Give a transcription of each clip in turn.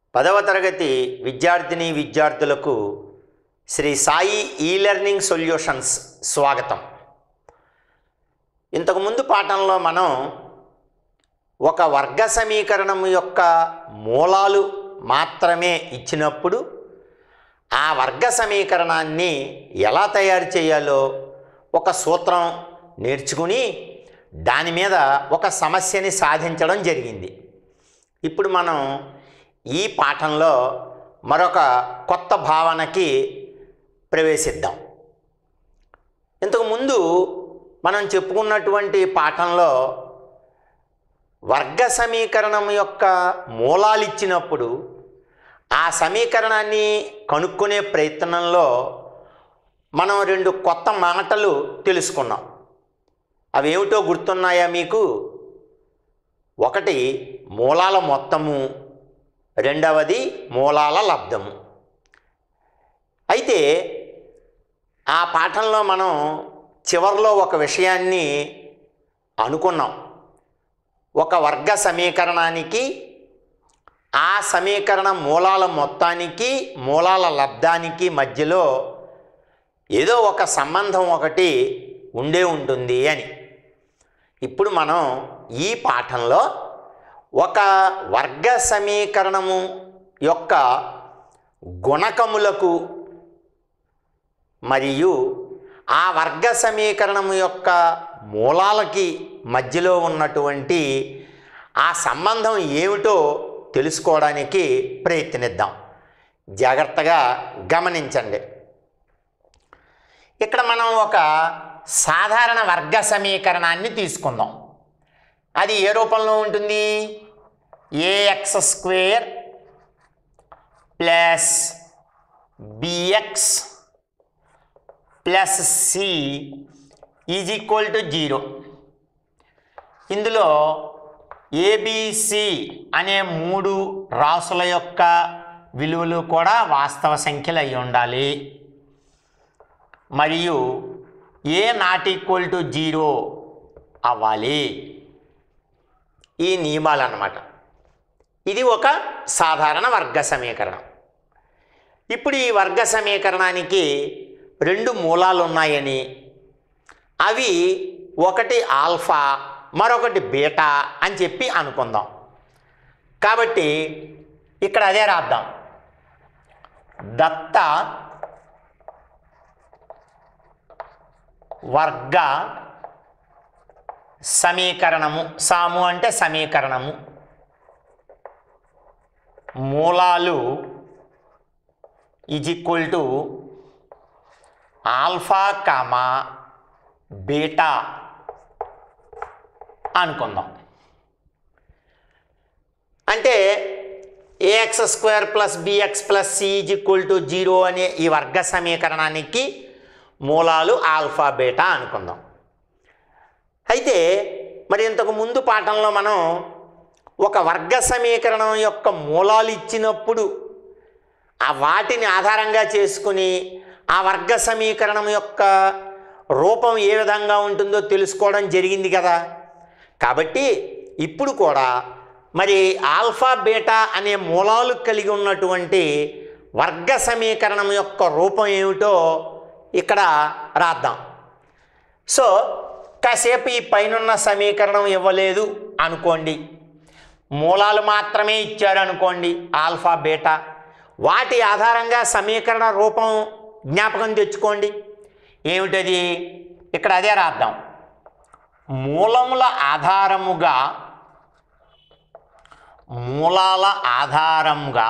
పదవ తరగతి విద్యార్థిని విద్యార్థులకు శ్రీ సాయి ఈ లెర్నింగ్ సొల్యూషన్స్ స్వాగతం ఇంతకుముందు పాఠంలో మనం ఒక వర్గ సమీకరణం యొక్క మూలాలు మాత్రమే ఇచ్చినప్పుడు ఆ వర్గ సమీకరణాన్ని ఎలా తయారు చేయాలో ఒక సూత్రం నేర్చుకుని దాని మీద ఒక సమస్యని సాధించడం జరిగింది ఇప్పుడు మనం ఈ పాఠంలో మరొక కొత్త భావనకి ప్రవేశిద్దాం ఇంతకుముందు మనం చెప్పుకున్నటువంటి పాఠంలో వర్గ సమీకరణం యొక్క మూలాలు ఇచ్చినప్పుడు ఆ సమీకరణాన్ని కనుక్కునే ప్రయత్నంలో మనం రెండు కొత్త మాటలు తెలుసుకున్నాం అవి ఏమిటో గుర్తున్నాయా మీకు ఒకటి మూలాల మొత్తము రెండవది మూలాల లబ్ధము అయితే ఆ పాఠంలో మనం చివరిలో ఒక విషయాన్ని అనుకున్నాం ఒక వర్గ సమీకరణానికి ఆ సమీకరణ మూలాల మొత్తానికి మూలాల లబ్ధానికి మధ్యలో ఏదో ఒక సంబంధం ఒకటి ఉండే ఉంటుంది అని ఇప్పుడు మనం ఈ పాఠంలో ఒక వర్గ సమీకరణము యొక్క గుణకములకు మరియు ఆ వర్గ సమీకరణము యొక్క మూలాలకి మధ్యలో ఉన్నటువంటి ఆ సంబంధం ఏమిటో తెలుసుకోవడానికి ప్రయత్నిద్దాం జాగ్రత్తగా గమనించండి ఇక్కడ మనం ఒక సాధారణ వర్గ సమీకరణాన్ని తీసుకుందాం అది ఏ రూపంలో ఉంటుంది a x square plus bx plus C is equal to zero ఇందులో ఏబిసి అనే మూడు రాసుల యొక్క విలువలు కూడా వాస్తవ సంఖ్యలు అయి ఉండాలి మరియు a not equal to zero అవ్వాలి ఈ నియమాలు అన్నమాట ఇది ఒక సాధారణ వర్గ సమీకరణం ఇప్పుడు ఈ వర్గ సమీకరణానికి రెండు మూలాలు ఉన్నాయని అవి ఒకటి ఆల్ఫా మరొకటి బీటా అని చెప్పి అనుకుందాం కాబట్టి ఇక్కడ అదే రాద్దాం దత్త వర్గ సమీకరణము సాము అంటే సమీకరణము మూలాలు is equal to alpha comma beta అనుకుందాం అంటే a x square plus bx plus C is equal to zero అనే ఈ వర్గ సమీకరణానికి మూలాలు ఆల్ఫా బీటా అనుకుందాం అయితే మరి ఇంతకు ముందు పాఠంలో మనం ఒక వర్గ సమీకరణం యొక్క మూలాలు ఇచ్చినప్పుడు ఆ వాటిని ఆధారంగా చేసుకుని ఆ వర్గ సమీకరణం యొక్క రూపం ఏ విధంగా ఉంటుందో తెలుసుకోవడం జరిగింది కదా కాబట్టి ఇప్పుడు కూడా మరి ఆల్ఫా బీటా అనే మూలాలు కలిగి ఉన్నటువంటి వర్గ సమీకరణం యొక్క రూపం ఏమిటో ఇక్కడ రాద్దాం సో కాసేపు ఈ పైనున్న సమీకరణం ఇవ్వలేదు అనుకోండి మూలాలు మాత్రమే ఇచ్చారు అనుకోండి ఆల్ఫా బీటా వాటి ఆధారంగా సమీకరణ రూపం జ్ఞాపకం తెచ్చుకోండి ఏమిటది ఇక్కడ అదే రాద్దాం మూలముల ఆధారముగా మూలాల ఆధారంగా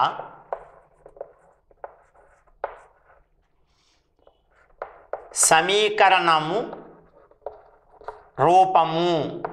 సమీకరణము రూపము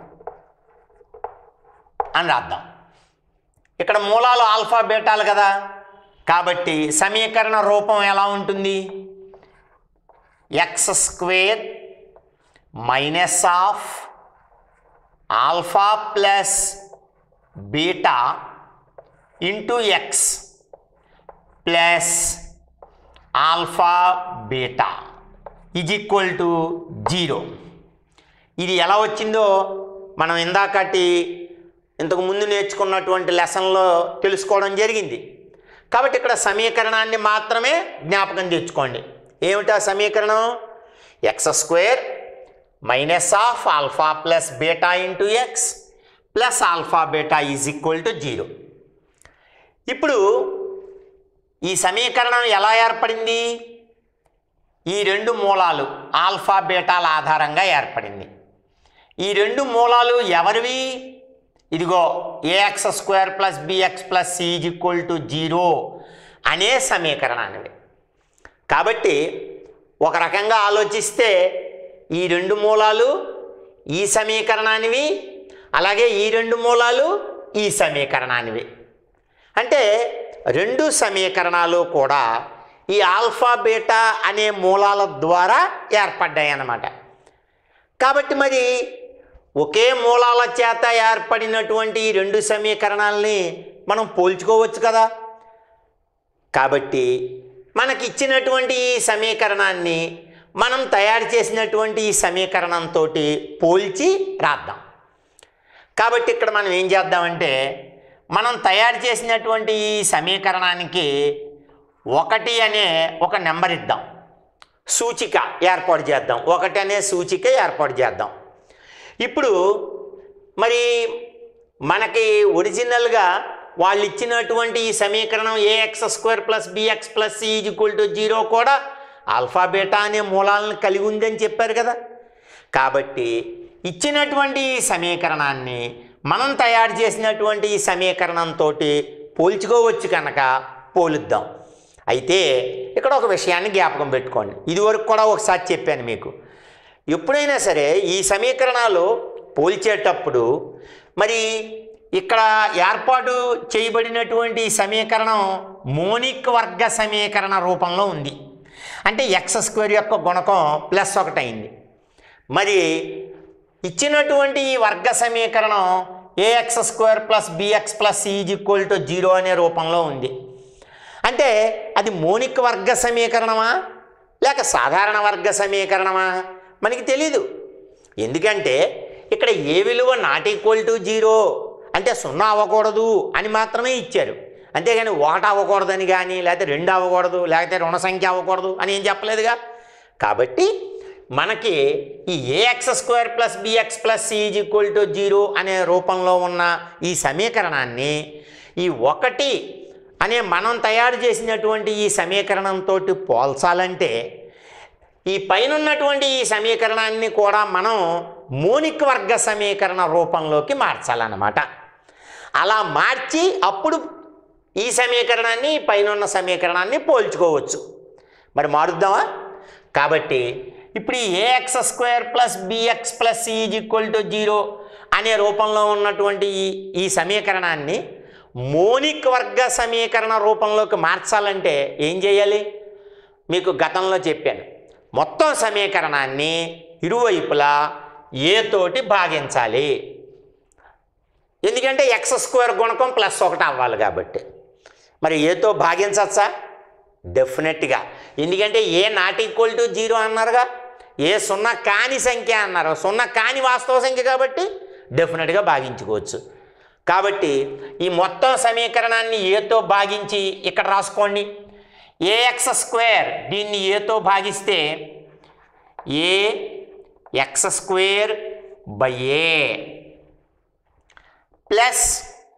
అని రాద్దాం ఇక్కడ మూలాలు ఆల్ఫా బీటాలు కదా కాబట్టి సమీకరణ రూపం ఎలా ఉంటుంది x square minus of alpha plus beta into x plus alpha beta is equal to zero ఇది ఎలా వచ్చిందో మనం ఇందాకటి ఇంతకు ముందు నేర్చుకున్నటువంటి లెసన్లో తెలుసుకోవడం జరిగింది కాబట్టి ఇక్కడ సమీకరణాన్ని మాత్రమే జ్ఞాపకం తెచ్చుకోండి ఏమిటా సమీకరణం x square minus of alpha plus beta into x plus alpha beta is equal to zero ఇప్పుడు ఈ సమీకరణం ఎలా ఏర్పడింది ఈ రెండు మూలాలు ఆల్ఫా బీటాల ఆధారంగా ఏర్పడింది ఈ రెండు మూలాలు ఎవరివి ఇదిగో a x square plus bx plus C is equal to zero అనే సమీకరణానివి కాబట్టి ఒక రకంగా ఆలోచిస్తే ఈ రెండు మూలాలు ఈ సమీకరణానివి అలాగే ఈ రెండు మూలాలు ఈ సమీకరణానివి అంటే రెండు సమీకరణాలు కూడా ఈ ఆల్ఫా బీటా అనే మూలాల ద్వారా ఏర్పడ్డాయి అన్నమాట కాబట్టి మరి ఒకే మూలాల చేత ఏర్పడినటువంటి ఈ రెండు సమీకరణాలని మనం పోల్చుకోవచ్చు కదా కాబట్టి మనకి ఇచ్చినటువంటి ఈ సమీకరణాన్ని మనం తయారు చేసినటువంటి ఈ సమీకరణంతో పోల్చి రాద్దాం కాబట్టి ఇక్కడ మనం ఏం చేద్దామంటే మనం తయారు చేసినటువంటి ఈ సమీకరణానికి ఒకటి అనే ఒక నెంబర్ ఇద్దాం సూచిక ఏర్పాటు చేద్దాం ఒకటి అనే సూచిక ఏర్పాటు చేద్దాం ఇప్పుడు మరి మనకి ఒరిజినల్గా వాళ్ళు ఇచ్చినటువంటి ఈ సమీకరణం a x square plus bx plus c equal to zero కూడా ఆల్ఫా బీటా అనే మూలాలను కలిగి ఉందని చెప్పారు కదా కాబట్టి ఇచ్చినటువంటి ఈ సమీకరణాన్ని మనం తయారు చేసినటువంటి ఈ సమీకరణంతో పోల్చుకోవచ్చు కనుక పోలుద్దాం అయితే ఇక్కడ ఒక విషయాన్ని జ్ఞాపకం పెట్టుకోండి ఇదివరకు కూడా ఒకసారి చెప్పాను మీకు ఎప్పుడైనా సరే ఈ సమీకరణాలు పోల్చేటప్పుడు మరి ఇక్కడ ఏర్పాటు చేయబడినటువంటి ఈ సమీకరణం మోనిక్ వర్గ సమీకరణ రూపంలో ఉంది అంటే ఎక్స్ స్క్వేర్ యొక్క గుణకం ప్లస్ ఒకటి అయింది మరి ఇచ్చినటువంటి ఈ వర్గ సమీకరణం a x square plus bx plus is equal to zero అనే రూపంలో ఉంది అంటే అది మోనిక్ వర్గ సమీకరణమా లేక సాధారణ వర్గ సమీకరణమా మనకి తెలీదు ఎందుకంటే ఇక్కడ ఏ విలువ నాట్ ఈక్వల్ టు జీరో అంటే సున్నా అవ్వకూడదు అని మాత్రమే ఇచ్చారు అంతేగాని ఒకటి అవ్వకూడదని కానీ లేకపోతే రెండు అవ్వకూడదు లేకపోతే రుణ సంఖ్య అవ్వకూడదు అని ఏం చెప్పలేదుగా కాబట్టి మనకి ఈ a x square plus bx plus is equal to zero అనే రూపంలో ఉన్న ఈ సమీకరణాన్ని ఈ ఒకటి అనే మనం తయారు చేసినటువంటి ఈ సమీకరణంతో పోల్చాలంటే ఈ పైన ఉన్నటువంటి ఈ సమీకరణాన్ని కూడా మనం మోనిక్ వర్గ సమీకరణ రూపంలోకి మార్చాలన్నమాట అలా మార్చి అప్పుడు ఈ సమీకరణాన్ని ఈ పైన ఉన్న సమీకరణాన్ని పోల్చుకోవచ్చు మరి మారుద్దామా కాబట్టి ఇప్పుడు ఈ a x square plus bx plus is equal to zero అనే రూపంలో ఉన్నటువంటి ఈ ఈ సమీకరణాన్ని మోనిక్ వర్గ సమీకరణ రూపంలోకి మార్చాలంటే ఏం చేయాలి మీకు గతంలో చెప్పాను మొత్తం సమీకరణాన్ని ఇరువైపులా ఏ తోటి భాగించాలి ఎందుకంటే ఎక్స్ స్క్వేర్ గుణకం ప్లస్ ఒకటి అవ్వాలి కాబట్టి మరి ఏతో భాగించచ్చా డెఫినెట్గా ఎందుకంటే a not equal to zero అన్నారుగా ఏ సున్నా కాని సంఖ్య అన్నారు సున్నా కాని వాస్తవ సంఖ్య కాబట్టి డెఫినెట్గా భాగించుకోవచ్చు కాబట్టి ఈ మొత్తం సమీకరణాన్ని ఏతో భాగించి ఇక్కడ రాసుకోండి ఏఎక్స్ స్క్వేర్ దీన్ని ఏతో భాగిస్తే a X square by a plus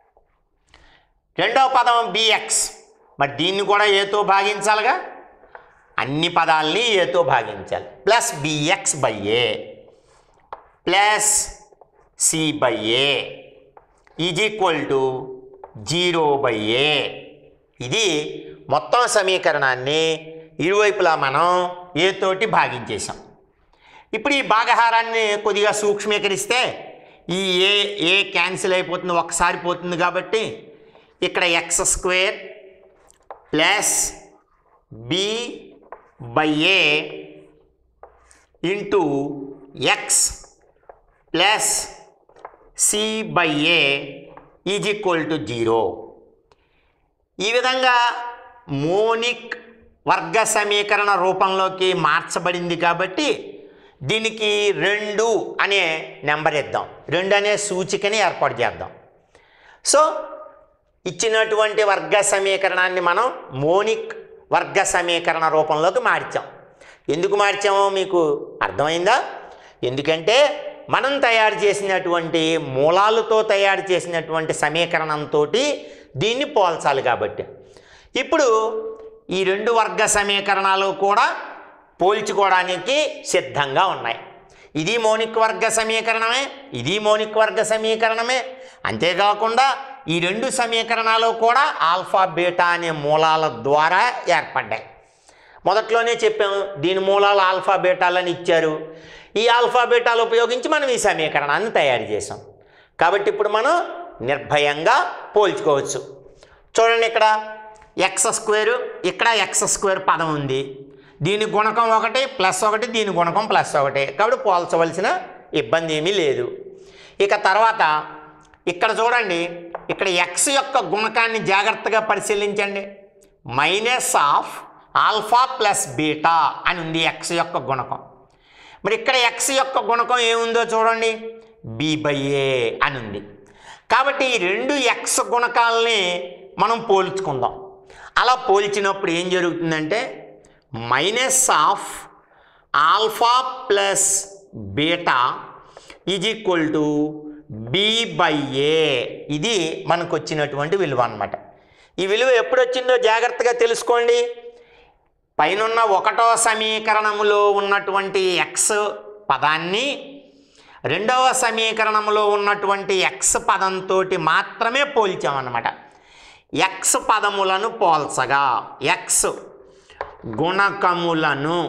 రెండవ పదం బిఎక్స్ మరి దీన్ని కూడా ఏతో భాగించాలిగా అన్ని పదాలని ఏతో భాగించాలి plus b x by a plus c by a is equal to zero by a ఇది మొత్తం సమీకరణాన్ని ఇరువైపులా మనం ఏ తోటి భాగించేసాం ఇప్పుడు ఈ భాగహారాన్ని కొద్దిగా సూక్ష్మీకరిస్తే ఈ ఏ ఏ క్యాన్సిల్ అయిపోతుంది ఒకసారి పోతుంది కాబట్టి ఇక్కడ x square plus b by a into x plus c by a is equal to zero ఈ విధంగా మోనిక్ వర్గ సమీకరణ రూపంలోకి మార్చబడింది కాబట్టి దీనికి రెండు అనే నెంబర్ ఇద్దాం రెండు అనే సూచికని ఏర్పాటు చేద్దాం సో ఇచ్చినటువంటి వర్గ సమీకరణాన్ని మనం మోనిక్ వర్గ సమీకరణ రూపంలోకి మార్చాం ఎందుకు మార్చామో మీకు అర్థమైందా ఎందుకంటే మనం తయారు చేసినటువంటి మూలాలతో తయారు చేసినటువంటి సమీకరణంతో దీన్ని పోల్చాలి కాబట్టి ఇప్పుడు ఈ రెండు వర్గ సమీకరణాలు కూడా పోల్చుకోవడానికి సిద్ధంగా ఉన్నాయి ఇది మౌనిక వర్గ సమీకరణమే ఇది మౌనిక వర్గ సమీకరణమే అంతేకాకుండా ఈ రెండు సమీకరణాలు కూడా ఆల్ఫా బీటా అనే మూలాల ద్వారా ఏర్పడ్డాయి మొదట్లోనే చెప్పాము దీని మూలాలు ఆల్ఫా బీటాలని ఇచ్చారు ఈ ఆల్ఫా బీటాలు ఉపయోగించి మనం ఈ సమీకరణాన్ని తయారు చేసాం కాబట్టి ఇప్పుడు మనం నిర్భయంగా పోల్చుకోవచ్చు చూడండి ఇక్కడ ఎక్స్ స్క్వేర్ ఇక్కడ ఎక్స్ స్క్వేర్ పదం ఉంది దీని గుణకం ఒకటి ప్లస్ ఒకటి దీని గుణకం ప్లస్ ఒకటి కాబట్టి పోల్చవలసిన ఇబ్బంది ఏమీ లేదు ఇక తర్వాత ఇక్కడ చూడండి ఇక్కడ ఎక్స్ యొక్క గుణకాన్ని జాగ్రత్తగా పరిశీలించండి minus of alpha plus beta అని ఉంది ఎక్స్ యొక్క గుణకం మరి ఇక్కడ ఎక్స్ యొక్క గుణకం ఏముందో చూడండి బి బై ఏ అని ఉంది కాబట్టి ఈ రెండు ఎక్స్ గుణకాలని మనం పోల్చుకుందాం అలా పోల్చినప్పుడు ఏం జరుగుతుందంటే minus of alpha plus beta is equal to b by a ఇది మనకు వచ్చినటువంటి విలువ అనమాట ఈ విలువ ఎప్పుడు వచ్చిందో జాగ్రత్తగా తెలుసుకోండి పైనున్న ఒకటో సమీకరణములో ఉన్నటువంటి ఎక్స్ పదాన్ని రెండవ సమీకరణంలో ఉన్నటువంటి ఎక్స్ పదంతో మాత్రమే పోల్చామన్నమాట ఎక్స్ పదములను పోల్చగా ఎక్స్ గుణకములను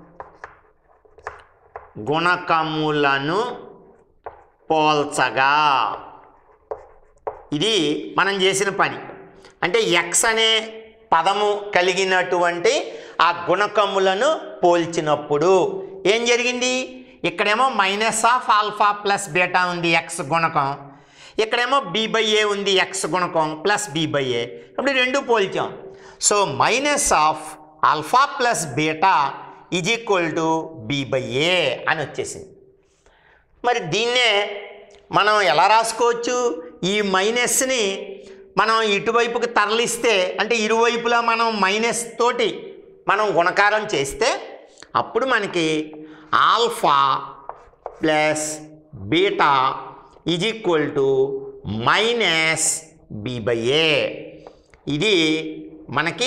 గుణకములను పోల్చగా ఇది మనం చేసిన పని అంటే ఎక్స్ అనే పదము కలిగినటువంటి ఆ గుణకములను పోల్చినప్పుడు ఏం జరిగింది ఇక్కడేమో minus of alpha plus beta ఉంది ఎక్స్ గుణకం ఇక్కడేమో బి బై ఏ ఉంది ఎక్స్ గుణకం ప్లస్ బి బై ఏ ఇప్పుడు రెండు పోల్చాం so minus of alpha plus beta is equal to b by a అని వచ్చేసింది మరి దీన్నే మనం ఎలా రాసుకోవచ్చు ఈ మైనస్ని మనం ఇటువైపుకి తరలిస్తే అంటే ఇరువైపులా మనం మైనస్ తోటి మనం గుణకారం చేస్తే అప్పుడు మనకి alpha plus beta is equal to minus b by a ఇది మనకి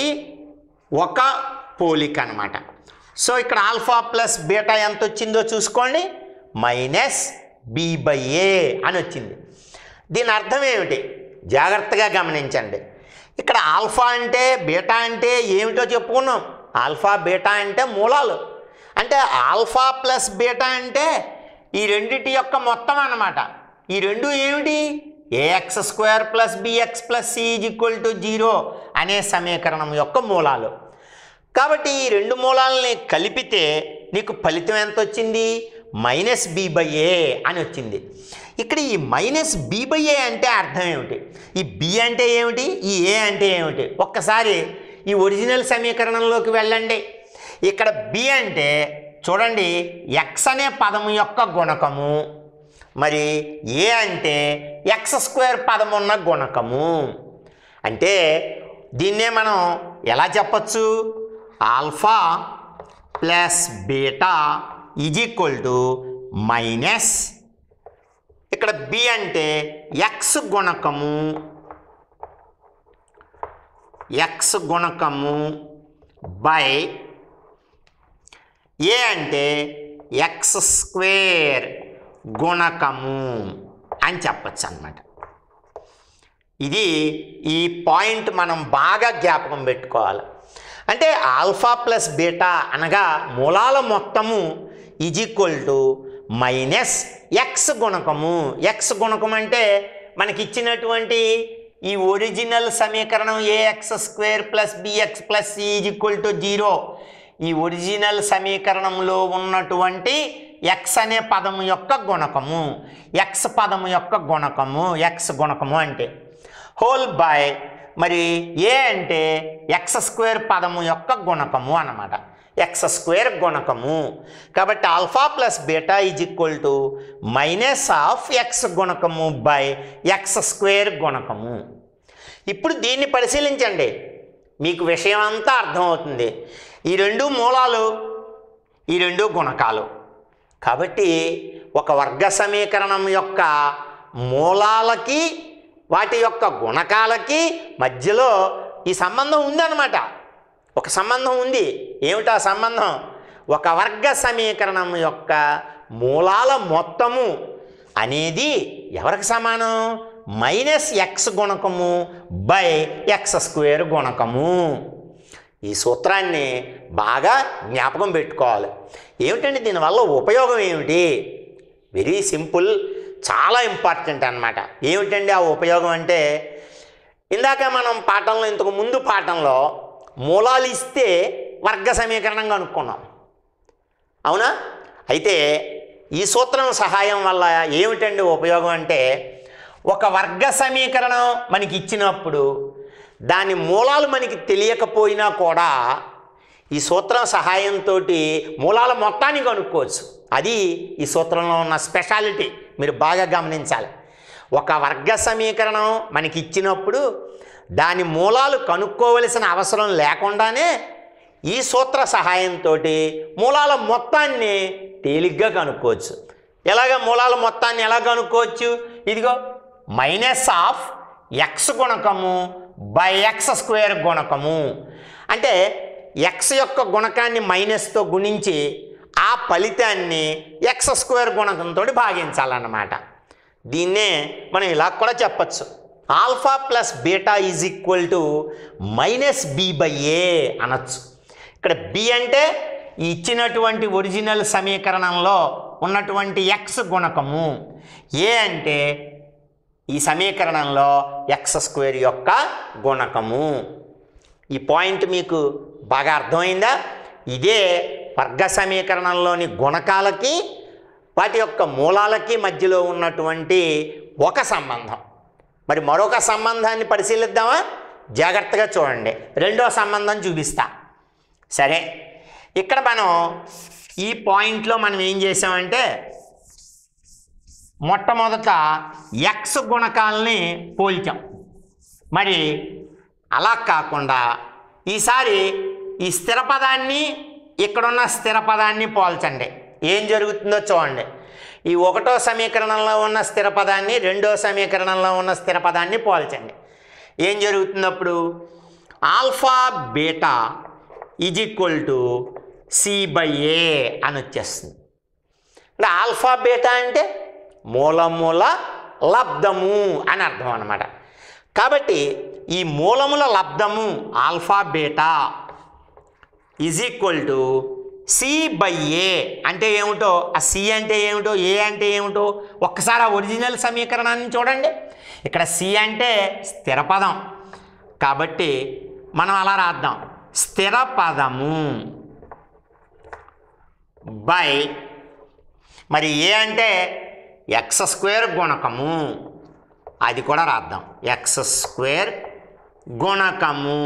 ఒక పోలిక అనమాట సో ఇక్కడ ఆల్ఫా ప్లస్ బీటా ఎంత వచ్చిందో చూసుకోండి మైనస్ బి బై ఏ అని వచ్చింది దీని అర్థం ఏమిటి జాగ్రత్తగా గమనించండి ఇక్కడ ఆల్ఫా అంటే బీటా అంటే ఏమిటో చెప్పుకున్నాం ఆల్ఫా బీటా అంటే మూలాలు అంటే ఆల్ఫా ప్లస్ బీటా అంటే ఈ రెండిటి యొక్క మొత్తం అన్నమాట ఈ రెండు ఏమిటి a x square plus bx plus c equal to zero అనే సమీకరణం యొక్క మూలాలు కాబట్టి ఈ రెండు మూలాలని కలిపితే నీకు ఫలితం ఎంత వచ్చింది మైనస్ బి బై ఏ అని వచ్చింది ఇక్కడ ఈ మైనస్ బి బై ఏ అంటే అర్థం ఏమిటి ఈ బి అంటే ఏమిటి ఈ ఏ అంటే ఏమిటి ఒక్కసారి ఈ ఒరిజినల్ సమీకరణంలోకి వెళ్ళండి ఇక్కడ బి అంటే చూడండి ఎక్స్ అనే పదము యొక్క గుణకము మరి ఏ అంటే ఎక్స్ స్క్వేర్ పదమున్న గుణకము అంటే దీన్నే మనం ఎలా చెప్పచ్చు alpha plus beta is equal to minus ఇక్కడ బి అంటే ఎక్స్ గుణకము ఎక్స్ గుణకము బై ఏ అంటే ఎక్స్ స్క్వేర్ గుణకము అని చెప్పచ్చు అన్నమాట ఇది ఈ పాయింట్ మనం బాగా జ్ఞాపకం పెట్టుకోవాలి అంటే ఆల్ఫా ప్లస్ బీటా అనగా మూలాల మొత్తము is equal to minus x గుణకము ఎక్స్ గుణకం అంటే మనకి ఇచ్చినటువంటి ఈ ఒరిజినల్ సమీకరణం a x square plus bx plus is equal to zero ఈ ఒరిజినల్ సమీకరణంలో ఉన్నటువంటి ఎక్స్ అనే పదము యొక్క గుణకము ఎక్స్ పదము యొక్క గుణకము ఎక్స్ గుణకము అంటే హోల్ బై మరి ఏ అంటే ఎక్స్ స్క్వేర్ పదము యొక్క గుణకము అన్నమాట ఎక్స్ స్క్వేర్ గుణకము కాబట్టి alpha plus beta is equal to minus of x గుణకము బై ఎక్స్ స్క్వేర్ గుణకము ఇప్పుడు దీన్ని పరిశీలించండి మీకు విషయం అంతా అర్థమవుతుంది ఈ రెండు మూలాలు ఈ రెండు గుణకాలు కాబట్టి ఒక వర్గ సమీకరణం యొక్క మూలాలకి వాటి యొక్క గుణకాలకి మధ్యలో ఈ సంబంధం ఉందన్నమాట ఒక సంబంధం ఉంది ఏమిటా సంబంధం ఒక వర్గ సమీకరణం యొక్క మూలాల మొత్తము అనేది ఎవరికి సమానం మైనస్ ఎక్స్ గుణకము బై ఎక్స్ స్క్వేర్ గుణకము ఈ సూత్రాన్ని బాగా జ్ఞాపకం పెట్టుకోవాలి ఏమిటండి దీనివల్ల ఉపయోగం ఏమిటి వెరీ సింపుల్ చాలా ఇంపార్టెంట్ అన్నమాట ఏమిటండి ఆ ఉపయోగం అంటే ఇందాక మనం పాఠంలో ఇంతకు ముందు పాఠంలో మూలాలు ఇస్తే వర్గ సమీకరణం కనుక్కున్నాం అవునా అయితే ఈ సూత్రం సహాయం వల్ల ఏమిటండి ఉపయోగం అంటే ఒక వర్గ సమీకరణం మనకి ఇచ్చినప్పుడు దాని మూలాలు మనకి తెలియకపోయినా కూడా ఈ సూత్రం సహాయంతో మూలాల మొత్తాన్ని కనుక్కోవచ్చు అది ఈ సూత్రంలో ఉన్న స్పెషాలిటీ మీరు బాగా గమనించాలి ఒక వర్గ సమీకరణం మనకి ఇచ్చినప్పుడు దాని మూలాలు కనుక్కోవలసిన అవసరం లేకుండానే ఈ సూత్ర సహాయంతో మూలాల మొత్తాన్ని తేలిగ్గా కనుక్కోవచ్చు ఎలాగ మూలాల మొత్తాన్ని ఎలా కనుక్కోవచ్చు ఇదిగో మైనస్ ఆఫ్ ఎక్స్ గుణకము బై ఎక్స్ స్క్వేర్ గుణకము అంటే ఎక్స్ యొక్క గుణకాన్ని మైనస్తో గుణించి ఆ ఫలితాన్ని ఎక్స్ స్క్వేర్ గుణకంతో భాగించాలన్నమాట దీన్నే మనం ఇలా కూడా చెప్పచ్చు alpha plus beta is equal to minus b by a అనొచ్చు ఇక్కడ బి అంటే ఈ ఇచ్చినటువంటి ఒరిజినల్ సమీకరణంలో ఉన్నటువంటి ఎక్స్ గుణకము ఏ అంటే ఈ సమీకరణంలో ఎక్స్ స్క్వేర్ యొక్క గుణకము ఈ పాయింట్ మీకు బాగా అర్థమైందా ఇదే వర్గ సమీకరణంలోని గుణకాలకి వాటి యొక్క మూలాలకి మధ్యలో ఉన్నటువంటి ఒక సంబంధం మరి మరొక సంబంధాన్ని పరిశీలిద్దామా జాగ్రత్తగా చూడండి రెండో సంబంధం చూపిస్తా సరే ఇక్కడ మనం ఈ పాయింట్లో మనం ఏం చేసామంటే మొట్టమొదట ఎక్స్ గుణకాలని పోల్చాం మరి అలా కాకుండా ఈసారి ఈ స్థిర పదాన్ని ఇక్కడున్న స్థిర పదాన్ని పోల్చండి ఏం జరుగుతుందో చూడండి ఈ ఒకటో సమీకరణంలో ఉన్న స్థిర పదాన్ని రెండో సమీకరణంలో ఉన్న స్థిర పదాన్ని పోల్చండి ఏం జరుగుతున్నప్పుడు alpha beta is equal to c by a అని వచ్చేస్తుంది అంటే ఆల్ఫా బీటా అంటే మూలమూల లబ్ధము అని అర్థం అన్నమాట కాబట్టి ఈ మూలముల లబ్ధము alpha beta is equal to c by a అంటే ఏమిటో ఆ సి అంటే ఏమిటో ఏ అంటే ఏమిటో ఒక్కసారి ఆ ఒరిజినల్ సమీకరణాన్ని చూడండి ఇక్కడ సి అంటే స్థిర పదం కాబట్టి మనం అలా రాద్దాం స్థిర పదము బై మరి ఏ అంటే ఎక్స్ స్క్వేర్ గుణకము అది కూడా రాద్దాం ఎక్స్ స్క్వేర్ గుణకము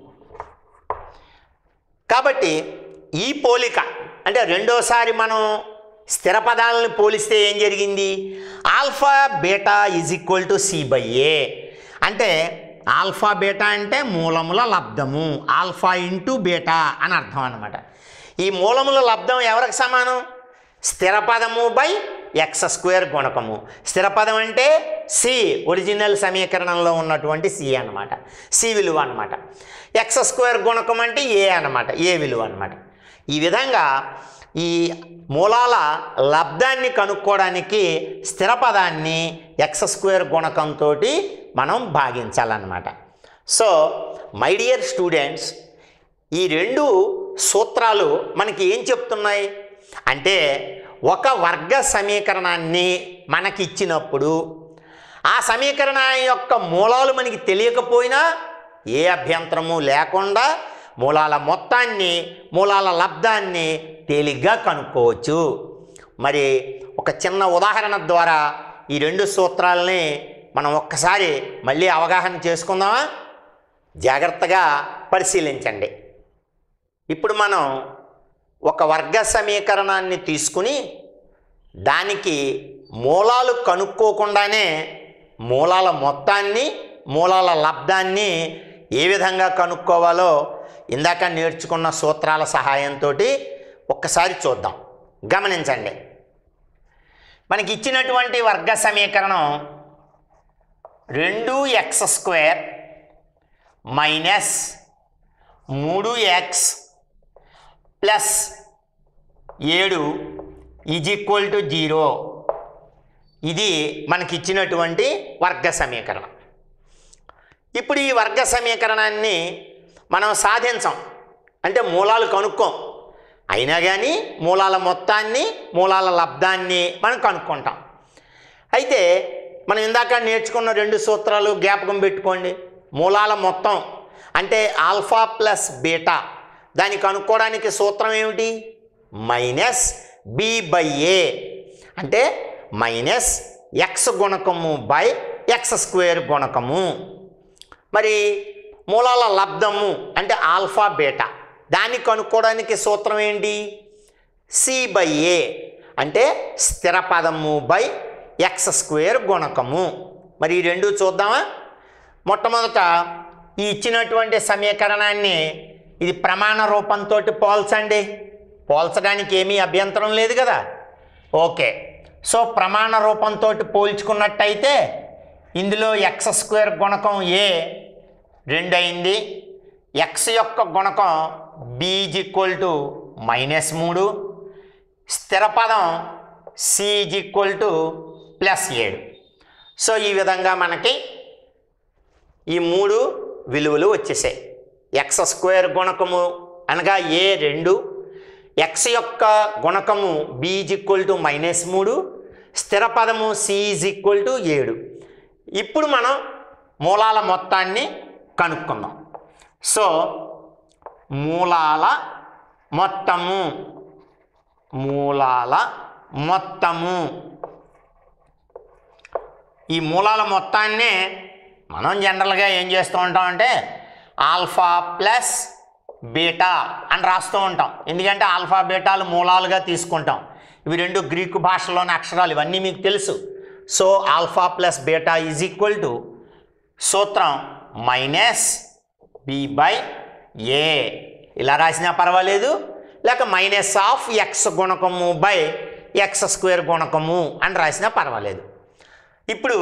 కాబట్టి ఈ పోలిక అంటే రెండోసారి మనం స్థిర పదాలను పోలిస్తే ఏం జరిగింది alpha beta is equal to c by a అంటే ఆల్ఫా బీటా అంటే మూలముల లబ్ధము ఆల్ఫా ఇంటూ బీటా అని అర్థం అనమాట ఈ మూలముల లబ్ధం ఎవరికి సమానం స్థిర పదము బై ఎక్స్ స్క్వేర్ గుణకము స్థిర పదం అంటే సి ఒరిజినల్ సమీకరణంలో ఉన్నటువంటి సి అన్నమాట సి విలువ అన్నమాట ఎక్స్ స్క్వేర్ గుణకం అంటే ఏ అన్నమాట ఏ విలువ అన్నమాట ఈ విధంగా ఈ మూలాల లబ్ధాన్ని కనుక్కోవడానికి స్థిర పదాన్ని ఎక్స్ స్క్వేర్ గుణకంతో మనం భాగించాలన్నమాట సో మై డియర్ స్టూడెంట్స్ ఈ రెండు సూత్రాలు మనకి ఏం చెప్తున్నాయి అంటే ఒక వర్గ సమీకరణాన్ని మనకి ఇచ్చినప్పుడు ఆ సమీకరణం యొక్క మూలాలు మనకి తెలియకపోయినా ఏ అభ్యంతరము లేకుండా మూలాల మొత్తాన్ని మూలాల లబ్ధాన్ని తేలిగ్గా కనుక్కోవచ్చు మరి ఒక చిన్న ఉదాహరణ ద్వారా ఈ రెండు సూత్రాలని మనం ఒక్కసారి మళ్ళీ అవగాహన చేసుకుందామా జాగ్రత్తగా పరిశీలించండి ఇప్పుడు మనం ఒక వర్గ సమీకరణాన్ని తీసుకుని దానికి మూలాలు కనుక్కోకుండానే మూలాల మొత్తాన్ని మూలాల లబ్ధాన్ని ఏ విధంగా కనుక్కోవాలో ఇందాక నేర్చుకున్న సూత్రాల సహాయంతో ఒక్కసారి చూద్దాం గమనించండి మనకి ఇచ్చినటువంటి వర్గ సమీకరణం రెండు ఎక్స్ స్క్వేర్ మైనస్ మూడు ఎక్స్ ప్లస్ ఏడు ఈజ్ ఈక్వల్ టు జీరో ఇది మనకి ఇచ్చినటువంటి వర్గ సమీకరణం ఇప్పుడు ఈ వర్గ సమీకరణాన్ని మనం సాధించాం అంటే మూలాలు కనుక్కోం అయినా కానీ మూలాల మొత్తాన్ని మూలాల లబ్ధాన్ని మనం కనుక్కుంటాం అయితే మనం ఇందాక నేర్చుకున్న రెండు సూత్రాలు జ్ఞాపకం పెట్టుకోండి మూలాల మొత్తం అంటే ఆల్ఫా ప్లస్ బీటా దాన్ని కనుక్కోవడానికి సూత్రం ఏమిటి మైనస్ బి బై ఏ అంటే మైనస్ ఎక్స్ గుణకము బై ఎక్స్ స్క్వేర్ గుణకము మరి మూలాల లబ్ధము అంటే ఆల్ఫా బీటా దాన్ని కనుక్కోవడానికి సూత్రం ఏంటి సి బై ఏ అంటే స్థిర పదము బై ఎక్స్ స్క్వేర్ గుణకము మరి ఈ రెండు చూద్దామా మొట్టమొదట ఈ ఇచ్చినటువంటి సమీకరణాన్ని ఇది ప్రమాణ రూపంతో పోల్చండి పోల్చడానికి ఏమీ అభ్యంతరం లేదు కదా ఓకే సో ప్రమాణ రూపంతో పోల్చుకున్నట్టయితే ఇందులో ఎక్స్ స్క్వేర్ గుణకం ఏ రెండు అయింది ఎక్స్ యొక్క గుణకం బీజ్ ఈక్వల్ టు మైనస్ మూడు స్థిర పదం సిఈజ్ ఈక్వల్ టు ప్లస్ ఏడు సో ఈ విధంగా మనకి ఈ మూడు విలువలు వచ్చేసాయి ఎక్స్ స్క్వేర్ గుణకము అనగా ఏ రెండు ఎక్స్ యొక్క గుణకము బీజ్ ఈక్వల్ టు మైనస్ మూడు స్థిర పదము సిఈజ్ ఈక్వల్ టు ఏడు ఇప్పుడు మనం మూలాల మొత్తాన్ని కనుక్కుందాం సో మూలాల మొత్తము మూలాల మొత్తము ఈ మూలాల మొత్తాన్నే మనం జనరల్గా ఏం చేస్తూ ఉంటాం అంటే ఆల్ఫా ప్లస్ బీటా అని రాస్తూ ఉంటాం ఎందుకంటే ఆల్ఫా బీటాలు మూలాలుగా తీసుకుంటాం ఇవి రెండు గ్రీకు భాషలోని అక్షరాలు ఇవన్నీ మీకు తెలుసు so alpha plus beta is equal to సూత్రం మైనస్ బి బై ఏ ఇలా రాసినా పర్వాలేదు లేక మైనస్ ఆఫ్ ఎక్స్ గుణకము బై ఎక్స్ స్క్వేర్ గుణకము అని రాసినా పర్వాలేదు ఇప్పుడు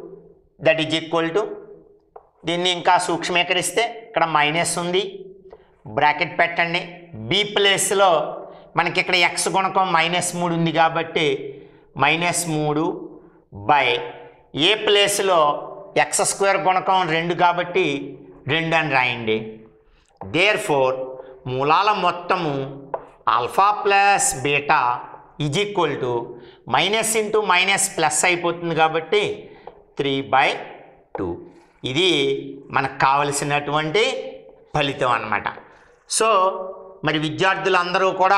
దట్ ఈజ్ ఈక్వల్ టు దీన్ని ఇంకా సూక్ష్మీకరిస్తే ఇక్కడ మైనస్ ఉంది బ్రాకెట్ పెట్టండి బి ప్లేస్లో మనకి ఇక్కడ ఎక్స్ గుణకం మైనస్ మూడు ఉంది కాబట్టి మైనస్ మూడు బై ఏ ప్లేస్లో ఎక్స్ స్క్వేర్ గుణకం రెండు కాబట్టి రెండు అని రాయండి దేర్ ఫోర్ మూలాల మొత్తము alpha plus beta is equal to minus into minus plus అయిపోతుంది కాబట్టి త్రీ బై టూ ఇది మనకు కావలసినటువంటి ఫలితం అన్నమాట సో మరి విద్యార్థులందరూ కూడా